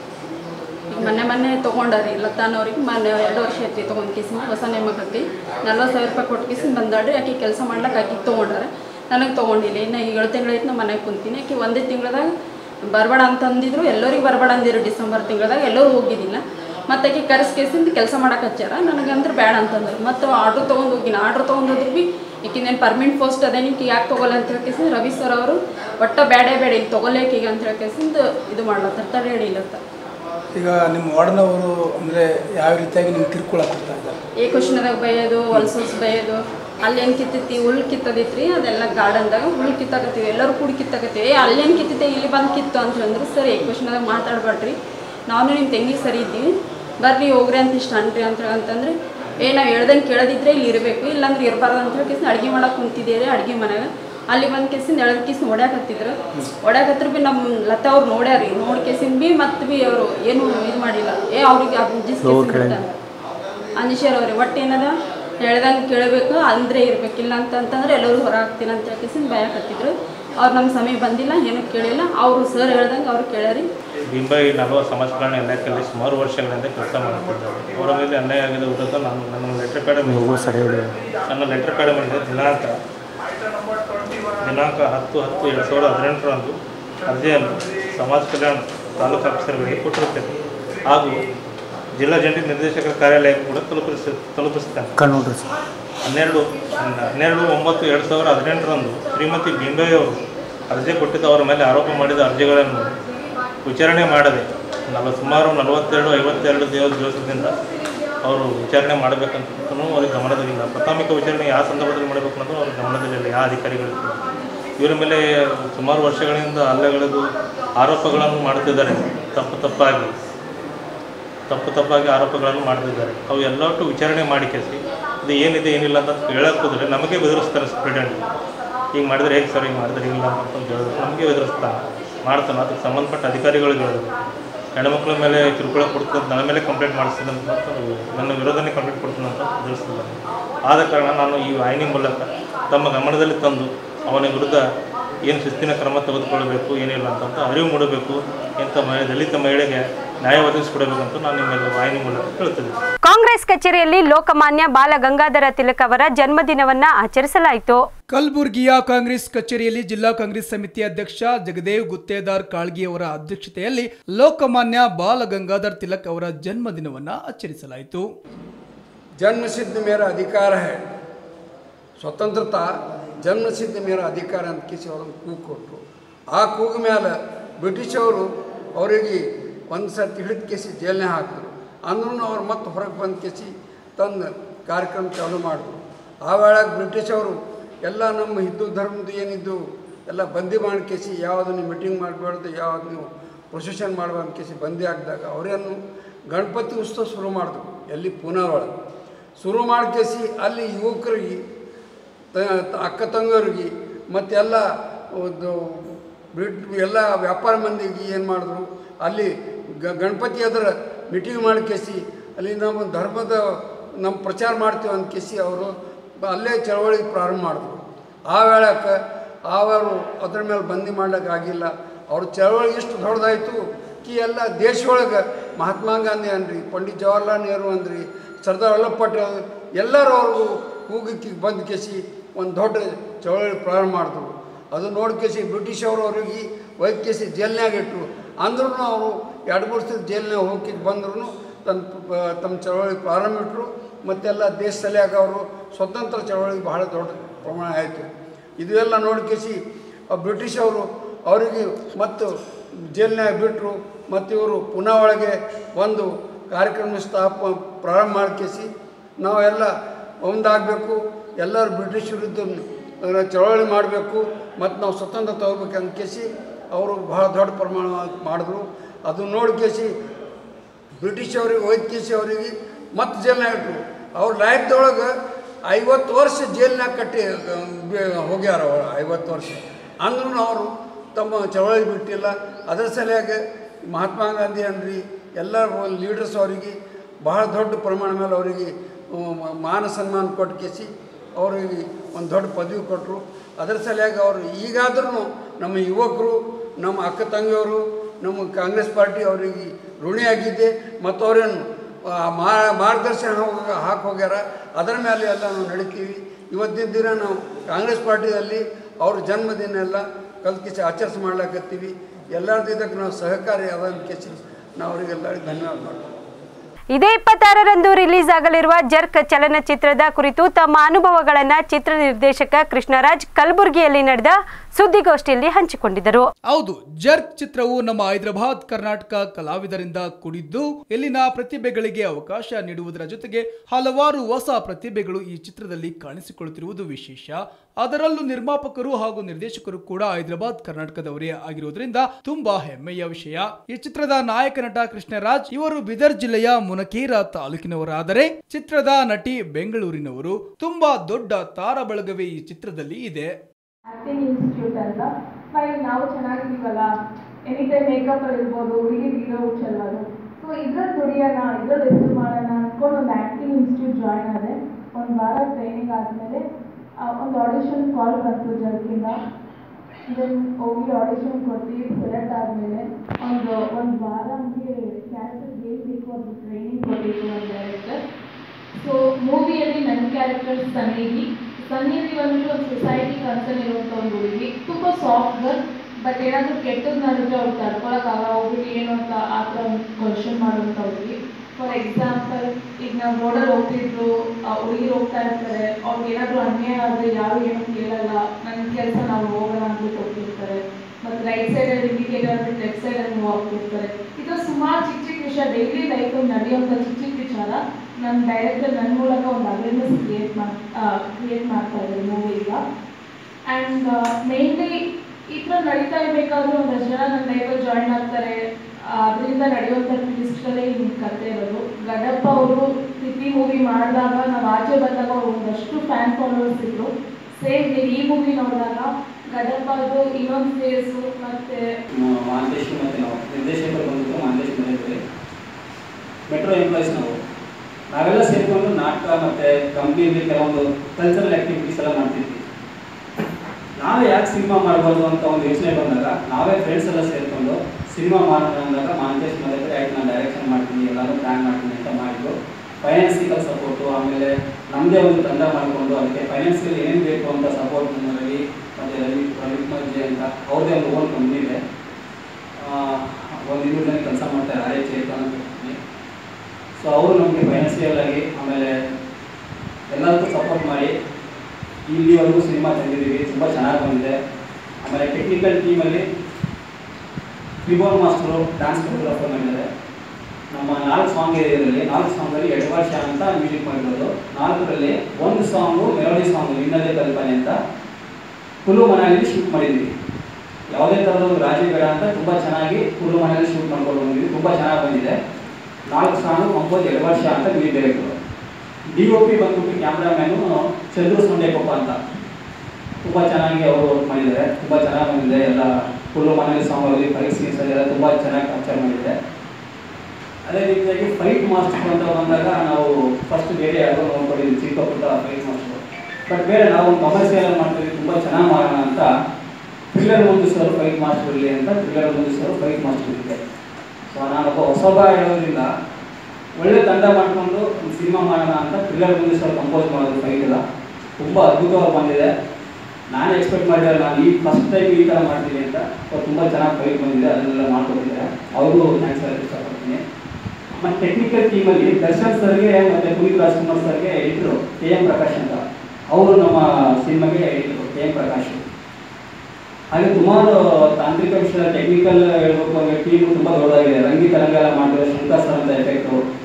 ಈಗ ಮೊನ್ನೆ ಮೊನ್ನೆ ತೊಗೊಂಡಾರಿ ಲತಾನವ್ರಿಗೆ ಮೊನ್ನೆ ಎರಡು ವರ್ಷ ಐತಿ ತೊಗೊಂಡು ಕಿಸಿನ ಹೊಸ ನೇಮಕಕ್ಕೆ ನಲ್ವತ್ತು ಸಾವಿರ ರೂಪಾಯಿ ಕೊಟ್ಟು ಕಿಸಿನ ಬಂದಾಡ್ರಿ ಆಕೆ ಕೆಲಸ ಮಾಡ್ಲಿಕ್ಕೆ ಆಕೆ ತೊಗೊಂಡಾರೆ ನನಗೆ ತೊಗೊಂಡಿಲ್ಲ ಇನ್ನು ಈಗ ಏಳು ತಿಂಗಳೈತೆ ನಾ ಮನೆಗೆ ಕುಂತೀನಿ ಆಕೆ ಒಂದೇ ತಿಂಗಳದಾಗ ಬರಬೇಡ ಅಂತ ಅಂದಿದ್ರು ಎಲ್ಲರಿಗೆ ಬರಬೇಡ ಅಂದಿರು ಡಿಸೆಂಬರ್ ತಿಂಗಳದಾಗ ಎಲ್ಲರೂ ಹೋಗಿದ್ದಿಲ್ಲ ಮತ್ತು ಆಕೆ ಕರೆಸ್ ಕೇಸಿಂದ ಕೆಲಸ ಮಾಡಕ್ಕೆ ಹಚ್ಚಾರ ನನಗಂದ್ರೆ ಬೇಡ ಅಂತಂದ್ರು ಮತ್ತು ಆರ್ಡ್ರ್ ತೊಗೊಂಡು ಹೋಗಿನ ಆರ್ಡ್ರ್ ತೊಗೊಂಡು ಹೋದ್ರು ಭೀ ಈಕಿನೇನು ಪರ್ಮಿನೆಂಟ್ ಪೋಸ್ಟ್ ಅದೇನಿ ಈಗ ಯಾಕೆ ತೊಗೊಲ್ಲ ಅಂತ ಹೇಳ್ಕೇಸಿಂದ ರವಿ ಸರ್ ಅವರು ಒಟ್ಟ ಬೇಡ ಬೇಡ ಈಗ ತೊಗೊಲೇಕ ಈಗ ಅಂತ ಹೇಳ್ಕೇಸಿಂದ ಇದು ಮಾಡ್ಲತ್ತಾರ ತಡೆ ಹಿಡಿಲತ್ತ ಈಗ ನಿಮ್ಮ ವಾರ್ಡ್ನವರು ಅಂದರೆ ಯಾವ ರೀತಿಯಾಗಿ ನಿಮ್ಗೆ ಕಿರುಕುಳ ಕೊಡ್ತಾ ಇದ್ದಾರೆ ಏ ಕ್ವಶನ್ದಾಗ ಬೈಯೋದು ಹೊಲ್ಸೋಸ್ ಬೈಯೋದು ಅಲ್ಲೇನು ಕಿತ್ತೈತಿ ಹುಲ್ ಕಿತ್ತದಿತ್ರಿ ಅದೆಲ್ಲ ಗಾರ್ಡನ್ದಾಗ ಹುಲ್ ಕಿತ್ತಾಕತ್ತೀವಿ ಎಲ್ಲರೂ ಕೂಡಿ ಕಿತ್ತಾಕತ್ತೀವಿ ಏ ಅಲ್ಲೇನು ಕಿತ್ತೈತೆ ಇಲ್ಲಿ ಬಂದು ಕಿತ್ತು ಅಂತ ಅಂದ್ರು ಸರ್ ಏ ಕ್ವಶನ್ದಾಗ ಮಾತಾಡ್ಬೇಡ್ರಿ ನಾವು ನಿಮ್ಮ ತಂಗಿ ಸರಿ ಇದ್ದೀವಿ ಬರ್ರಿ ಹೋಗ್ರಿ ಅಂತ ಇಷ್ಟ ಅನ್ರಿ ಅಂತ ಅಂತಂದ್ರೆ ಏ ನಾವು ಹೇಳ್ದಂಗೆ ಕೇಳದಿದ್ರೆ ಇಲ್ಲಿ ಇರಬೇಕು ಇಲ್ಲಾಂದ್ರೆ ಇರಬಾರ್ದು ಅಂತ ಹೇಳಿ ಅಡುಗೆ ಮಾಡಕ್ಕೆ ಕುಂತಿದ್ದೀರಿ ಅಡುಗೆ ಮನೆಯಾಗ ಅಲ್ಲಿ ಬಂದು ಕೇಸಿಂದ ಎಳದ್ ಕೇಸಿನ ಹೊಡ್ಯಾಕತ್ತಿದ್ರು ಹೊಡ್ಯಾಕತ್ರ ಬಿ ನಮ್ಮ ಲತಾ ಅವ್ರು ನೋಡ್ಯಾರಿ ನೋಡಿ ಕೇಸಿನ ಬಿ ಮತ್ತೆ ಬಿ ಅವರು ಏನು ಇದು ಮಾಡಿಲ್ಲ ಏ ಅವ್ರಿಗೆ ಅಬ್ಜಿಸ್ ಅಂಜೇಶ್ವರ ಅವ್ರಿಗೆ ಒಟ್ಟು ಏನದ ಹೇಳ್ದಂಗೆ ಕೇಳಬೇಕು ಅಂದ್ರೆ ಇರ್ಬೇಕಿಲ್ಲ ಅಂತ ಅಂತಂದ್ರೆ ಎಲ್ಲರೂ ಹೊರ ಹಾಕ್ತೀನಿ ಅಂತ ಹೇಳ್ಕೇಸಿಂದ ಭಯಕತ್ತಿದ್ರು ಅವ್ರು ನಮ್ಮ ಸಮಯ ಬಂದಿಲ್ಲ ಏನೂ ಕೇಳಿಲ್ಲ ಅವರು ಸರ್ ಹೇಳ್ದಂಗೆ ಅವ್ರು ಕೇಳ್ಯಾರಿ ಬಿಂಬಾಯಿ ನಲವತ್ತು ಸಮಾಜ ಇಲಾಖೆಯಲ್ಲಿ ಸುಮಾರು ವರ್ಷಗಳಿಂದ ಕೆಲಸ ಮಾಡುತ್ತಿದ್ದಾರೆ ಅವರ ಮೇಲೆ ಅನ್ಯಾಯ ಆಗಿದೆ ವಿರುದ್ಧ ನಾನು ನನ್ನ ಲೆಟರ್ ಪ್ಯಾಡ್ ಮೇಲೆ ನನ್ನ ಲೆಟರ್ ಪ್ಯಾಡ್ ಮೇಲೆ ದಿನಾಂಕ ದಿನಾಂಕ ಹತ್ತು ಹತ್ತು ಎರಡು ಸಾವಿರದ ಹದಿನೆಂಟರಂದು ಅರ್ಜಿಯನ್ನು ಸಮಾಜ ಕಲ್ಯಾಣ ತಾಲೂಕು ಆಫೀಸರ್ಗಳಿಗೆ ಕೊಟ್ಟಿರುತ್ತೇನೆ ಹಾಗೂ ಜಿಲ್ಲಾ ಜಂಟಿ ನಿರ್ದೇಶಕರ ಕಾರ್ಯಾಲಯಕ್ಕೆ ಕೂಡ ತಲುಪಿಸ ತಲುಪಿಸುತ್ತೇನೆ ಕಣ್ಣೋಡ್ರಿ ಸರ್ ಹನ್ನೆರಡು ಹನ್ನೆರಡು ಒಂಬತ್ತು ಎರಡು ಸಾವಿರದ ಹದಿನೆಂಟರಂದು ಶ್ರೀಮತಿ ಬಿಂಬೈ ಅವರು ಅರ್ಜಿ ಕೊಟ್ಟಿದ್ದ ಅವರ ಮೇಲೆ ಆರೋಪ ಮಾಡಿದ ಅರ್ಜಿಗಳನ್ನು ವಿಚಾರಣೆ ಮಾಡದೆ ನಲ ಸುಮಾರು ನಲವತ್ತೆರಡು ಐವತ್ತೆರಡು ದಿವಸ ದಿವಸದಿಂದ ಅವರು ವಿಚಾರಣೆ ಮಾಡಬೇಕಂತ ಅವ್ರಿಗೆ ಗಮನದಲ್ಲಿಲ್ಲ ಪ್ರಾಥಮಿಕ ವಿಚಾರಣೆ ಯಾವ ಸಂದರ್ಭದಲ್ಲಿ ಮಾಡಬೇಕು ಅನ್ನೋದು ಅವ್ರ ಗಮನದಲ್ಲಿಲ್ಲ ಯಾವ ಅಧಿಕಾರಿಗಳು ಕೂಡ. ಇವರ ಮೇಲೆ ಸುಮಾರು ವರ್ಷಗಳಿಂದ ಹಲ್ಲೆಗಳದು ಆರೋಪಗಳನ್ನು ಮಾಡುತ್ತಿದ್ದಾರೆ ತಪ್ಪು ತಪ್ಪಾಗಿ ತಪ್ಪು ತಪ್ಪಾಗಿ ಆರೋಪಗಳನ್ನು ಮಾಡ್ತಿದ್ದಾರೆ ಅವು ಎಲ್ಲವಟ್ಟು ವಿಚಾರಣೆ ಮಾಡಿ ಕೇಸಿ ಇದು ಏನಿದೆ ಏನಿಲ್ಲ ಅಂತ ಹೇಳಕ್ಕೆ ಹೋದರೆ ನಮಗೆ ಬೆದರಿಸ್ತಾರೆ ಸ್ಟೂಡೆಂಟ್ ಈಗ ಮಾಡಿದ್ರೆ ಹೇಗೆ ಸರ್ ಹಿಂಗೆ ಮಾಡಿದ್ರೆ ಹಿಂಗಿಲ್ಲ ಅಂತ ಹೇಳಿದ್ರೆ ನಮಗೆ ಬೆದರಿಸ್ತಾನೆ ಮಾಡ್ತಾನೆ ಅದಕ್ಕೆ ಸಂಬಂಧಪಟ್ಟ ಅಧಿಕಾರಿಗಳಿಗೆ ಹೇಳೋದು ಹೆಣ್ಮಕ್ಳ ಮೇಲೆ ಕಿರುಕುಳ ಕೊಡ್ತಂತ ನನ್ನ ಮೇಲೆ ಕಂಪ್ಲೇಂಟ್ ಮಾಡಿಸ್ತೀನಿ ಅಂತ ನನ್ನ ವಿರೋಧನೇ ಕಂಪ್ಲೇಂಟ್ ಕೊಡ್ತೀನಿ ಅಂತ ತಿಳಿಸ್ತಿದ್ದಾನೆ ಆದ ಕಾರಣ ನಾನು ಈ ವಾಹಿನಿ ಮೂಲಕ ತಮ್ಮ ಗಮನದಲ್ಲಿ ತಂದು ಅವನ ವಿರುದ್ಧ ಏನು ಶಿಸ್ತಿನ ಕ್ರಮ ತೆಗೆದುಕೊಳ್ಳಬೇಕು ಏನಿಲ್ಲ ಅಂತಂತ ಅರಿವು ಮೂಡಬೇಕು ಇಂಥ ಮಹಿಳೆ ದಲಿತ ಮಹಿಳೆಗೆ ನ್ಯಾಯ ಒದಗಿಸಿಕೊಡಬೇಕಂತ ನಾನು ನಿಮ್ಮೆಲ್ಲ ವಾಹಿನಿ ಮೂಲಕ ಹೇಳ್ತಿದ್ದೀನಿ ಕಾಂಗ್ರೆಸ್ ಕಚೇರಿಯಲ್ಲಿ ಲೋಕಮಾನ್ಯ ಬಾಲ ಗಂಗಾಧರ ತಿಲಕ್ ಅವರ ಜನ್ಮದಿನವನ್ನ ಆಚರಿಸಲಾಯಿತು ಕಲಬುರಗಿಯ ಕಾಂಗ್ರೆಸ್ ಕಚೇರಿಯಲ್ಲಿ ಜಿಲ್ಲಾ ಕಾಂಗ್ರೆಸ್ ಸಮಿತಿ ಅಧ್ಯಕ್ಷ ಜಗದೇವ್ ಗುತ್ತೇದಾರ್ ಕಾಳ್ಗಿ ಅವರ ಅಧ್ಯಕ್ಷತೆಯಲ್ಲಿ ಲೋಕಮಾನ್ಯ ಬಾಲ ಗಂಗಾಧರ್ ತಿಲಕ್ ಅವರ ಜನ್ಮದಿನವನ್ನ ಆಚರಿಸಲಾಯಿತು जन्म सिद्ध मेरा अधिकार है ಸ್ವತಂತ್ರತಾ ಜನ್ಮಸಿದ್ಧ ಮೇರ ಅಧಿಕಾರ ಅಂತ ಕಿಸಿ ಅವ್ರನ್ನ ಕೂಗು ಕೊಟ್ಟರು ಆ ಕೂಗು ಮೇಲೆ ಬ್ರಿಟಿಷವರು ಅವರಿಗೆ ಒಂದು ಸರ್ತಿ ಹಿಡಿದು ಕೇಸಿ ಜೈಲ್ನೇ ಹಾಕಿದ್ರು ಅಂದ್ರೂ ಅವ್ರು ಮತ್ತೆ ಹೊರಗೆ ಬಂದು ಕೇಸಿ ತಂದು ಕಾರ್ಯಕ್ರಮ ಚಾಲೂ ಮಾಡಿದ್ರು ಆ ವೇಳೆಗೆ ಬ್ರಿಟಿಷವರು ಎಲ್ಲ ನಮ್ಮ ಹಿಂದೂ ಧರ್ಮದ ಏನಿದ್ದು ಎಲ್ಲ ಬಂದಿ ಮಾಡಿ ಕೇಸಿ ಯಾವುದು ನೀವು ಮೀಟಿಂಗ್ ಮಾಡಬಾರ್ದು ಯಾವ್ದು ನೀವು ಪ್ರೊಸೆಷನ್ ಮಾಡಬಾರ್ದು ಕೇಸಿ ಬಂದಿ ಆಗಿದಾಗ ಅವರೇನು ಗಣಪತಿ ಉತ್ಸವ ಶುರು ಮಾಡಿದ್ರು ಎಲ್ಲಿ ಪುನಾ ಒಳಗೆ ಶುರು ಮಾಡಿ ಕೇಸಿ ಅಲ್ಲಿ ಯುವಕರಿಗೆ ತ- ಅಕ್ಕ ತಂಗಿಯರಿಗೆ ಮತ್ತೆಲ್ಲ ಒಂದು ಬ್ರಿಟ್ ಎಲ್ಲ ವ್ಯಾಪಾರ ಮಂದಿಗೆ ಏನು ಮಾಡಿದ್ರು ಅಲ್ಲಿ ಗ ಗಣಪತಿ ಅದರ ಮೀಟಿಂಗ್ ಮಾಡಿ ಕೇಸಿ ಅಲ್ಲಿ ನಮ್ಮ ಧರ್ಮದ ನಮ್ಮ ಪ್ರಚಾರ ಮಾಡ್ತೀವಿ ಅಂತ ಕೇಸಿ ಅವರು ಅಲ್ಲೇ ಚಳವಳಿ ಪ್ರಾರಂಭ ಮಾಡಿದ್ರು ಆ ವೇಳಕ್ಕೆ ಅವರು ಅದ್ರ ಮೇಲೆ ಬಂದಿ ಮಾಡ್ಲಿಕ್ಕೆ ಆಗಿಲ್ಲ ಅವ್ರ ಚಳವಳಿ ಇಷ್ಟು ದೊಡ್ಡದಾಯಿತು ಕಿ ಎಲ್ಲ ದೇಶದೊಳಗೆ ಮಹಾತ್ಮ ಗಾಂಧಿ ಅನ್ರಿ ಪಂಡಿತ್ ಜವಾಹರ್ಲಾಲ್ ನೆಹರು ಅಂದ್ರಿ ಸರ್ದಾರ್ ವಲ್ಲಭ್ ಪಟೇಲ್ ಎಲ್ಲರೂ ಅವರು ಕೂಗಕ್ಕೆ ಬಂದು ಕೇಸಿ ಒಂದು ದೊಡ್ಡ ಚಳವಳಿ ಪ್ರಾರಂಭ ಮಾಡಿದ್ರು ಅದು ನೋಡಿ ಕೇಸಿ ಬ್ರಿಟಿಷ್ ಅವರು ಅವ್ರಿಗೆ ಒಯ್ದು ಕೇಸಿ ಜೈಲ್ನಾಗ ಇಟ್ಟರು ಅಂದ್ರೂ ಅವರು ಎರಡು ಮೂರು ಸಲ ಜೈಲ್ನಾಗ ಹೋಗಿ ಬಂದ್ರೂ ತನ್ನ ಪ- ತಮ್ಮ ಚಳವಳಿ ಪ್ರಾರಂಭ ಇಟ್ಟರು ಮತ್ತೆಲ್ಲ ದೇಶ ಸಲುವಾಗಿ ಅವರು ಸ್ವತಂತ್ರ ಚಳವಳಿ ಬಹಳ ದೊಡ್ಡ ಪ್ರಮಾಣ ಆಯಿತು ಇದು ಎಲ್ಲ ನೋಡಿ ಕೇಸಿ ಆ ಬ್ರಿಟಿಷ್ ಅವರು ಅವರಿಗೆ ಮತ್ತು ಜೈಲ್ನಾಗ ಬಿಟ್ಟರು ಮತ್ತು ಇವರು ಪುನಃ ಒಳಗೆ ಒಂದು ಕಾರ್ಯಕ್ರಮ ಸ್ಥಾಪ ಪ್ರಾರಂಭ ಮಾಡ್ಕೇಸಿ ನಾವೆಲ್ಲ ಒಂದಾಗಬೇಕು ಎಲ್ಲರೂ ಬ್ರಿಟಿಷ್ ವಿರುದ್ಧ ಅದನ್ನ ಚಳವಳಿ ಮಾಡಬೇಕು ಮತ್ತು ನಾವು ಸ್ವತಂತ್ರ ತಗೋಬೇಕು ಅಂದ್ಕೇಸಿ ಅವರು ಬಹಳ ದೊಡ್ಡ ಪ್ರಮಾಣ ಮಾಡಿದ್ರು ಅದು ನೋಡಿ ಕೇಸಿ ಬ್ರಿಟಿಷ್ ಅವ್ರಿಗೆ ಒಯ್ದು ಕೇಸಿ ಅವರಿಗೆ ಮತ್ತೆ ಜೈಲ್ನಾಗ ಇಟ್ಟರು ಅವ್ರ ಲೈಫ್ದೊಳಗೆ ಐವತ್ತು ವರ್ಷ ಜೈಲ್ನಾಗ ಕಟ್ಟಿ ಬೆ- ಹೋಗ್ಯಾರ ಅವ್ರು ಐವತ್ತು ವರ್ಷ ಅಂದ್ರೂ ಅವರು ತಮ್ಮ ಚಳವಳಿ ಬಿಟ್ಟಿಲ್ಲ ಅದರ ಸಲುವಾಗಿ ಮಹಾತ್ಮ ಗಾಂಧಿ ಅನ್ರಿ ಎಲ್ಲ ಲೀಡರ್ಸ್ ಅವರಿಗೆ ಬಹಳ ದೊಡ್ಡ ಪ್ರಮಾಣ ಮೇಲೆ ಅವರಿಗೆ ಮ- ಮಾನ ಸನ್ಮಾನ ಕೊಟ್ಟು ಕೇಸಿ ಅವರಿಗೆ ಒಂದು ದೊಡ್ಡ ಪದವಿ ಕೊಟ್ಟರು ಅದರ ಸಲುವಾಗಿ ಅವರು ಈಗಾದ್ರೂ ನಮ್ಮ ಯುವಕರು ನಮ್ಮ ಅಕ್ಕ ತಂಗಿಯವರು ನಮ್ಮ ಕಾಂಗ್ರೆಸ್ ಪಾರ್ಟಿ ಅವರಿಗೆ ಋಣಿಯಾಗಿದ್ದೆ ಮತ್ತು ಅವರೇನು ಆ, ಮಾ ಮಾರ್ಗದರ್ಶನ ಹೋಗ ಹಾಕಿ ಹೋಗ್ಯಾರ ಅದರ ಮೇಲೆ ಎಲ್ಲ ನಾವು ನಡಿತೀವಿ ಇವತ್ತಿನ ದಿನ ನಾವು ಕಾಂಗ್ರೆಸ್ ಪಾರ್ಟಿಯಲ್ಲಿ ಅವ್ರ ಜನ್ಮದಿನ ಎಲ್ಲ ಕಲ್ಕಿಸಿ ಆಚರಿಸಿ ಮಾಡ್ಲಾಕತ್ತೀವಿ ಎಲ್ಲರದ್ದು ಇದಕ್ಕೆ ನಾವು ಸಹಕಾರಿ ಅದ ಕೇಸಿ ನಾವು ಅವರಿಗೆಲ್ಲ ಧನ್ಯವಾದ ಮಾಡ್ತೀವಿ ಇದೇ ಇಪ್ಪತ್ತಾರರಂದು ರಿಲೀಸ್ ಆಗಲಿರುವ ಜರ್ಕ್ ಚಲನಚಿತ್ರದ ಕುರಿತು ತಮ್ಮ ಅನುಭವಗಳನ್ನ ಚಿತ್ರ ನಿರ್ದೇಶಕ ಕೃಷ್ಣರಾಜ್ ಕಲಬುರಗಿಯಲ್ಲಿ ನಡೆದ ಸುದ್ದಿಗೋಷ್ಠಿಯಲ್ಲಿ ಹಂಚಿಕೊಂಡಿದ್ದರು ಹೌದು ಜರ್ಕ್ ಚಿತ್ರವು ನಮ್ಮ ಹೈದರಾಬಾದ್ ಕರ್ನಾಟಕ ಕಲಾವಿದರಿಂದ ಕೂಡಿದ್ದು ಇಲ್ಲಿನ ಪ್ರತಿಭೆಗಳಿಗೆ ಅವಕಾಶ ನೀಡುವುದರ ಜೊತೆಗೆ ಹಲವಾರು ಹೊಸ ಪ್ರತಿಭೆಗಳು ಈ ಚಿತ್ರದಲ್ಲಿ ಕಾಣಿಸಿಕೊಳ್ಳುತ್ತಿರುವುದು ವಿಶೇಷ ಅದರಲ್ಲೂ ನಿರ್ಮಾಪಕರು ಹಾಗೂ ನಿರ್ದೇಶಕರು ಕೂಡ ಹೈದರಾಬಾದ್ ಕರ್ನಾಟಕದವರೇ ಆಗಿರುವುದರಿಂದ ತುಂಬಾ ಹೆಮ್ಮೆಯ ವಿಷಯ ಈ ಚಿತ್ರದ ನಾಯಕ ನಟ ಕೃಷ್ಣರಾಜ್ ಇವರು ಬೀದರ್ ಜಿಲ್ಲೆಯ ಮುನಕೇರ ತಾಲೂಕಿನವರಾದರೆ ಚಿತ್ರದ ನಟಿ ಬೆಂಗಳೂರಿನವರು ತುಂಬಾ ದೊಡ್ಡ ತಾರ ಬಳಗವೇ ಈ ಚಿತ್ರದಲ್ಲಿ ಇದೆ ಆಕ್ಟಿಂಗ್ ಇನ್ಸ್ಟಿಟ್ಯೂಟ್ ಅಂತ ಫೈನ್ ನಾವು ಚೆನ್ನಾಗಿದ್ದೀವಲ್ಲ ಎನಿ ಟೈಮ್ ಮೇಕಪ್ಪಲ್ಲಿ ಇರ್ಬೋದು ಹುಡುಗಿ ಹೀರೋ ಹುಚ್ಚಲ್ವರು ಸೊ ಇದ್ರಲ್ಲಿ ದುಡಿಯೋಣ ಇದ್ರಲ್ಲಿ ಹೆಸರು ಮಾಡೋಣ ಅಂದ್ಕೊಂಡು ಒಂದು ಆ್ಯಕ್ಟಿಂಗ್ ಇನ್ಸ್ಟಿಟ್ಯೂಟ್ ಜಾಯ್ನ್ ಆದೆ ಒಂದು ವಾರ ಟ್ರೈನಿಂಗ್ ಆದಮೇಲೆ ಒಂದು ಆಡಿಷನ್ ಕಾಲ್ ಬಂತು ಜರ್ಕಿಂದ ದೆನ್ ಹೋಗಿ ಆಡಿಷನ್ ಕೊಟ್ಟು ಸೆಲೆಕ್ಟ್ ಆದಮೇಲೆ ಒಂದು ಒಂದು ವಾರ ನಮಗೆ ಕ್ಯಾರೆಕ್ಟರ್ ಹೇಳಬೇಕು ಅಂತ ಟ್ರೈನಿಂಗ್ ಕೊಟ್ಟಿತ್ತು ಒಂದು ಡೈರೆಕ್ಟರ್ ಸೊ ಮೂವಿಯಲ್ಲಿ ನನ್ನ ಕ್ಯಾರೆಕ್ಟರ್ ಸನ್ನಿಧಿ ಸನ್ನಿಧಿ ಬಂದ್ಬಿಟ್ಟು ಒಂದು ಸೊಸೈಟಿ ಕನ್ಸರ್ನ್ ಇರುವಂಥ ಒಂದು ಹುಡುಗಿ ತುಂಬ ಸಾಫ್ಟ್ ಗರ್ಲ್ ಬಟ್ ಏನಾದರೂ ಕೆಟ್ಟದ್ದು ಮಾಡಿದ್ರೆ ಅವ್ರು ತಡ್ಕೊಳಕ್ಕಾಗ ಹೋಗ್ಬಿಟ್ಟು ಏನು ಅಂತ ಆ ಥರ ಒಂದು ಕ್ವಶನ್ ಮಾಡುವಂಥ ಹುಡುಗಿ ಫಾರ್ ಎಕ್ಸಾಂಪಲ್ ಈಗ ನಾವು ರೋಡಲ್ಲಿ ಹೋಗ್ತಿದ್ರು ಆ ಹುಡುಗಿರು ಹೋಗ್ತಾ ಇರ್ತಾರೆ ಅವ್ರಿಗೆ ಏನಾದರೂ ಅನ್ಯಾಯ ಆದರೆ ಯಾರು ಏನು ಕೇಳಲ್ಲ ನನ್ನ ಕೆಲಸ ನಾವು ಹೋಗೋಣ ಅಂದ್ಬಿಟ್ಟು ಹೋಗ್ತಿರ್ತಾರೆ ಮತ್ತು ರೈಟ್ ಸೈಡಲ್ಲಿ ಇಂಡಿಕೇಟರ್ ಅಂದರೆ ಲೆಫ್ಟ್ ಸೈಡಲ್ಲಿ ಮೂವ್ ಆಗ್ತಿರ್ತಾರೆ ಇದು ಸುಮಾರು ಚಿಕ್ಕ ಚಿಕ್ಕ ವಿಷಯ ಡೈಲಿ ಲೈಫಲ್ಲಿ ನಡೆಯುವಂಥ ಚಿಕ್ಕ ಚಿಕ್ಕ ವಿಚಾರ ನಮ್ಮ ಡೈರೆಕ್ಟರ್ ನನ್ನ ಮೂಲಕ ಒಂದು ಅವೇರ್ನೆಸ್ ಕ್ರಿಯೇಟ್ ಮಾಡಿ ಕ್ರಿಯೇಟ್ ಮಾಡ್ತಾ ಇದ್ದಾರೆ ಮೂವಿಗ ಆ್ಯಂಡ್ ಮೇನ್ಲಿ ಈ ಥರ ನಡೀತಾ ಇರಬೇಕಾದ್ರೂ ಒಂದಷ್ಟು ಜನ ನನ್ನ ಲೈಫಲ್ಲಿ ಜಾಯಿನ್ ಆಗ್ತಾರೆ ಅದರಿಂದ ನಡೆಯುವಂಥ ಟ್ವಿಸ್ಟ್ಗಳೇ ನಿಮ್ಮ ಕತೆ ಇರೋದು ಗಡಪ್ಪ ಅವರು ತಿಥಿ ಮೂವಿ ಮಾಡಿದಾಗ ನಾವು ಆಚೆ ಬಂದಾಗ ಅವ್ರು ಒಂದಷ್ಟು ಫ್ಯಾನ್ ಫಾಲೋವರ್ಸ್ ಇದ್ರು ಸೇಮ್ ನೀವು ಈ ಮೂವಿ ನೋಡಿದಾಗ ಗಡಪ್ಪದು ಇನ್ನೊಂದು ಫೇಸು ಮತ್ತು ಮಾಂತೇಶ್ ಮತ್ತು ನಾವು ನಿರ್ದೇಶಕರು ಬಂದಿದ್ದು ಮಾಂತೇಶ್ ಮನೆಯಲ್ಲಿ ಮೆಟ್ರೋ ಎಂಪ್ಲಾಯೀಸ್ ನಾವು ನಾವೆಲ್ಲ ಸೇರಿಕೊಂಡು ನಾಟಕ ಮತ್ತು ಕಂಪ್ನಿಯಲ್ಲಿ ಕೆಲವೊಂದು ಕಲ್ಚರಲ್ ಆ್ಯಕ್ಟಿವಿಟೀಸ್ ಎಲ್ಲ ಮಾಡ್ತಿದ್ವಿ ನಾವೇ ಯಾಕೆ ಸಿನಿಮಾ ಮಾಡ್ಬೋದು ಅಂತ ಒಂದು ಯೋಚನೆ ಬಂದಾಗ ನಾವೇ ಫ್ರೆಂಡ್ಸ್ ಎಲ್ಲ ಸೇರಿಕೊಂಡು ಸಿನಿಮಾ ಮಾಡೋಣ ಅಂದಾಗ ಮಾಂತೇಶ್ ಮನೆಯಲ್ಲಿ ಯಾಕೆ ನಾನು ಡೈರೆಕ್ಷನ್ ಮಾಡ್ತೀನಿ ಎಲ್ಲರೂ ಪ್ಲ್ಯಾನ್ ಮಾಡ್ತೀನಿ ಅಂತ ಮಾಡಿದ್ರು ಫೈನಾನ್ಸಿಕಲ್ ಸಪೋರ್ಟು ಆಮೇಲೆ ನಮ್ಮದೇ ಒಂದು ತಂಡ ಮಾಡಿಕೊಂಡು ಅದಕ್ಕೆ ಫೈನಾನ್ಸಿಯಲ್ ಏನೇನು ಬೇಕು ಅಂತ ಸಪೋರ್ಟ್ ನಮ್ಮ ರವಿ ಮತ್ತು ರವಿ ರವಿಕುಮಾರ್ ಜಿ ಅಂತ ಅವ್ರದ್ದೇ ಒಂದು ಓನ್ ಕಂಪ್ನಿ ಇದೆ ಆ, ಒಂದು ಇನ್ನೂರು ಜನ ಕೆಲಸ ಮಾಡ್ತಾರೆ ಆರ್ ಎಚ್ ಅಂತ ಕಂಪ್ನಿ ಸೊ ಅವರು ನಮಗೆ ಫೈನಾನ್ಸಿಯಲ್ ಆಗಿ ಆಮೇಲೆ ಎಲ್ಲದಕ್ಕೂ ಸಪೋರ್ಟ್ ಮಾಡಿ ಇಲ್ಲಿವರೆಗೂ ಸಿನಿಮಾ ತಂದಿದ್ದೀವಿ ತುಂಬ ಚೆನ್ನಾಗಿ ಬಂದಿದೆ ಆಮೇಲೆ ಟೆಕ್ನಿಕಲ್ ಟೀಮಲ್ಲಿ ತ್ರಿಭುವನ್ ಮಾಸ್ಟರು ಡ್ಯಾನ್ಸ್ ಕೊರಿಯೋಗ್ರಾಫರ್ ಮಾಡಿದ್ದಾರೆ ನಮ್ಮ ನಾಲ್ಕು ಸಾಂಗ್ ಇದೆ ಇದರಲ್ಲಿ ನಾಲ್ಕು ಸಾಂಗಲ್ಲಿ ಎರಡು ವರ್ಷ ಅಂತ ಮ್ಯೂಸಿಕ್ ಮಾಡಿರೋದು ನಾಲ್ಕರಲ್ಲಿ ಒಂದು ಸಾಂಗು ಮೆಲೋಡಿ ಸಾಂಗ್ ನಿನ್ನದೇ ಕಲ್ಪನೆ ಅಂತ ಕುಲು ಮನೆಯಲ್ಲಿ ಶೂಟ್ ಮಾಡಿದ್ವಿ ಯಾವುದೇ ಥರದ ಒಂದು ರಾಜಿ ಬೇಡ ಅಂತ ತುಂಬ ಚೆನ್ನಾಗಿ ಕುಲು ಮನೆಯಲ್ಲಿ ಶೂಟ್ ಮಾಡ್ಕೊಂಡು ಬಂದಿದ್ವಿ ತುಂಬ ಚೆನ್ನಾಗಿ ಬಂದಿದೆ ನಾಲ್ಕು ಸಾಂಗು ಒಂಬತ್ತು ಎರಡು ವರ್ಷ ಅಂತ music director D O P ಬಂದ್ಬಿಟ್ಟು ಕ್ಯಾಮ್ರಾಮ್ಯಾನು ಚಂದ್ರು ಸೊಂಡೆಕೊಪ್ಪ ಅಂತ ತುಂಬ ಚೆನ್ನಾಗಿ ಅವರು ವರ್ಕ್ ಮಾಡಿದ್ದಾರೆ ತುಂಬ ಚೆನ್ನಾಗಿ ಬಂದಿದೆ ಎಲ್ಲ ಫುಲ್ಲು ಮನೇಲಿ ಸಾಂಗಲ್ಲಿ ಫೈಟ್ ಸೀನ್ಸ್ ಎಲ್ಲ ತುಂಬ ಚೆನ್ನಾಗಿ ಕ್ಯಾಪ್ಚರ್ ಮಾಡಿದೆ ಅದೇ ರೀತಿಯಾಗಿ ಫೈಟ್ ಮಾಸ್ಟರ್ ಅಂತ ಬಂದಾಗ ನಾವು ಫಸ್ಟ್ ಬೇರೆ ಯಾರೋ ನೋಡ್ಕೊಂಡಿದ್ವಿ ಚಿಕ್ಕ ಪುಟ್ಟ ಫೈಟ್ ಮಾಸ್ಟರ್ ಬಟ್ ಬೇರೆ ನಾವು ಒಂದು ಕಮರ್ಷಿಯಲ್ ಮಾಡ್ತೀವಿ ತುಂಬ ಚೆನ್ನಾಗಿ ಮಾಡೋಣ ಅಂತ ಥ್ರಿಲ್ಲರ್ ಮುಂದೆ ಸರ್ ಫೈಟ್ ಮಾಸ್ಟರ್ ಇರಲಿ ಅಂತ ಥ್ರಿಲ್ಲರ್ ಮುಂದೆ ಸರ್ ಫೈಟ್ ಮಾಸ್ಟರ್ ಇದ್ದೆ ಸೊ ನಾನೊಬ್ಬ ಹೊಸಬ ಹೇಳೋದ್ರಿಂದ ಒಳ್ಳೆ ತಂಡ ಮಾಡಿಕೊಂಡು ಒಂದು ಸಿನಿಮಾ ಮಾಡೋಣ ಅಂತ ಥ್ರಿಲ್ಲರ್ ಮುಂದೆ ಸರ್ ಕಂಪೋಸ್ ಮಾಡೋದು ಫೈಟ್ ಎಲ್ಲ ತುಂಬ ಅದ್ಭುತವಾಗಿ ಬಂದಿದೆ ನಾನು ಎಕ್ಸ್ಪೆಕ್ಟ್ ಮಾಡಿದ್ರೆ ನಾನು ಈ ಫಸ್ಟ್ ಟೈಮ್ ಈ ಥರ ಮಾಡ್ತೀನಿ ಅಂತ ಅವ್ರು ತುಂಬ ಚೆನ್ನಾಗಿ ಫೈಟ್ ಬಂದಿದೆ ಅದನ್ನೆಲ್ಲ ಮಾಡ್ಕೊಟ್ಟಿದ್ದಾರೆ ಅವ್ರಿಗೂ ಥ್ಯಾಂಕ್ಸ್ ಹೇಳಕ್ಕೆ ಇಷ್ಟಪಡ್ತೀನಿ ಮತ್ತು ಟೆಕ್ನಿಕಲ್ ಟೀಮಲ್ಲಿ ದರ್ಶನ್ ಸರ್ಗೆ ಮತ್ತು ಪುನೀತ್ ರಾಜ್ಕುಮಾರ್ ಸರ್ಗೆ ಎಡಿಟ್ರು ಕೆ ಎಂ ಪ್ರಕಾಶ್ ಅಂತ ಅವರು ನಮ್ಮ ಸಿನಿಮಾಗೆ ಎಡಿಟ್ರು ಕೆ ಎಂ ಪ್ರಕಾಶ್ ಹಾಗೆ ಸುಮಾರು ತಾಂತ್ರಿಕ ವಿಷಯ ಟೆಕ್ನಿಕಲ್ ಹೇಳ್ಬೇಕು ಅಂದರೆ ಟೀಮು ತುಂಬ ದೊಡ್ಡದಾಗಿದೆ ರಂಗಿ ತರಂಗ ಎಲ್ಲ ಮಾಡಿರೋ ಶಂಕರ್ ಸರ್ ಅಂತ ಎಫೆಕ್ಟು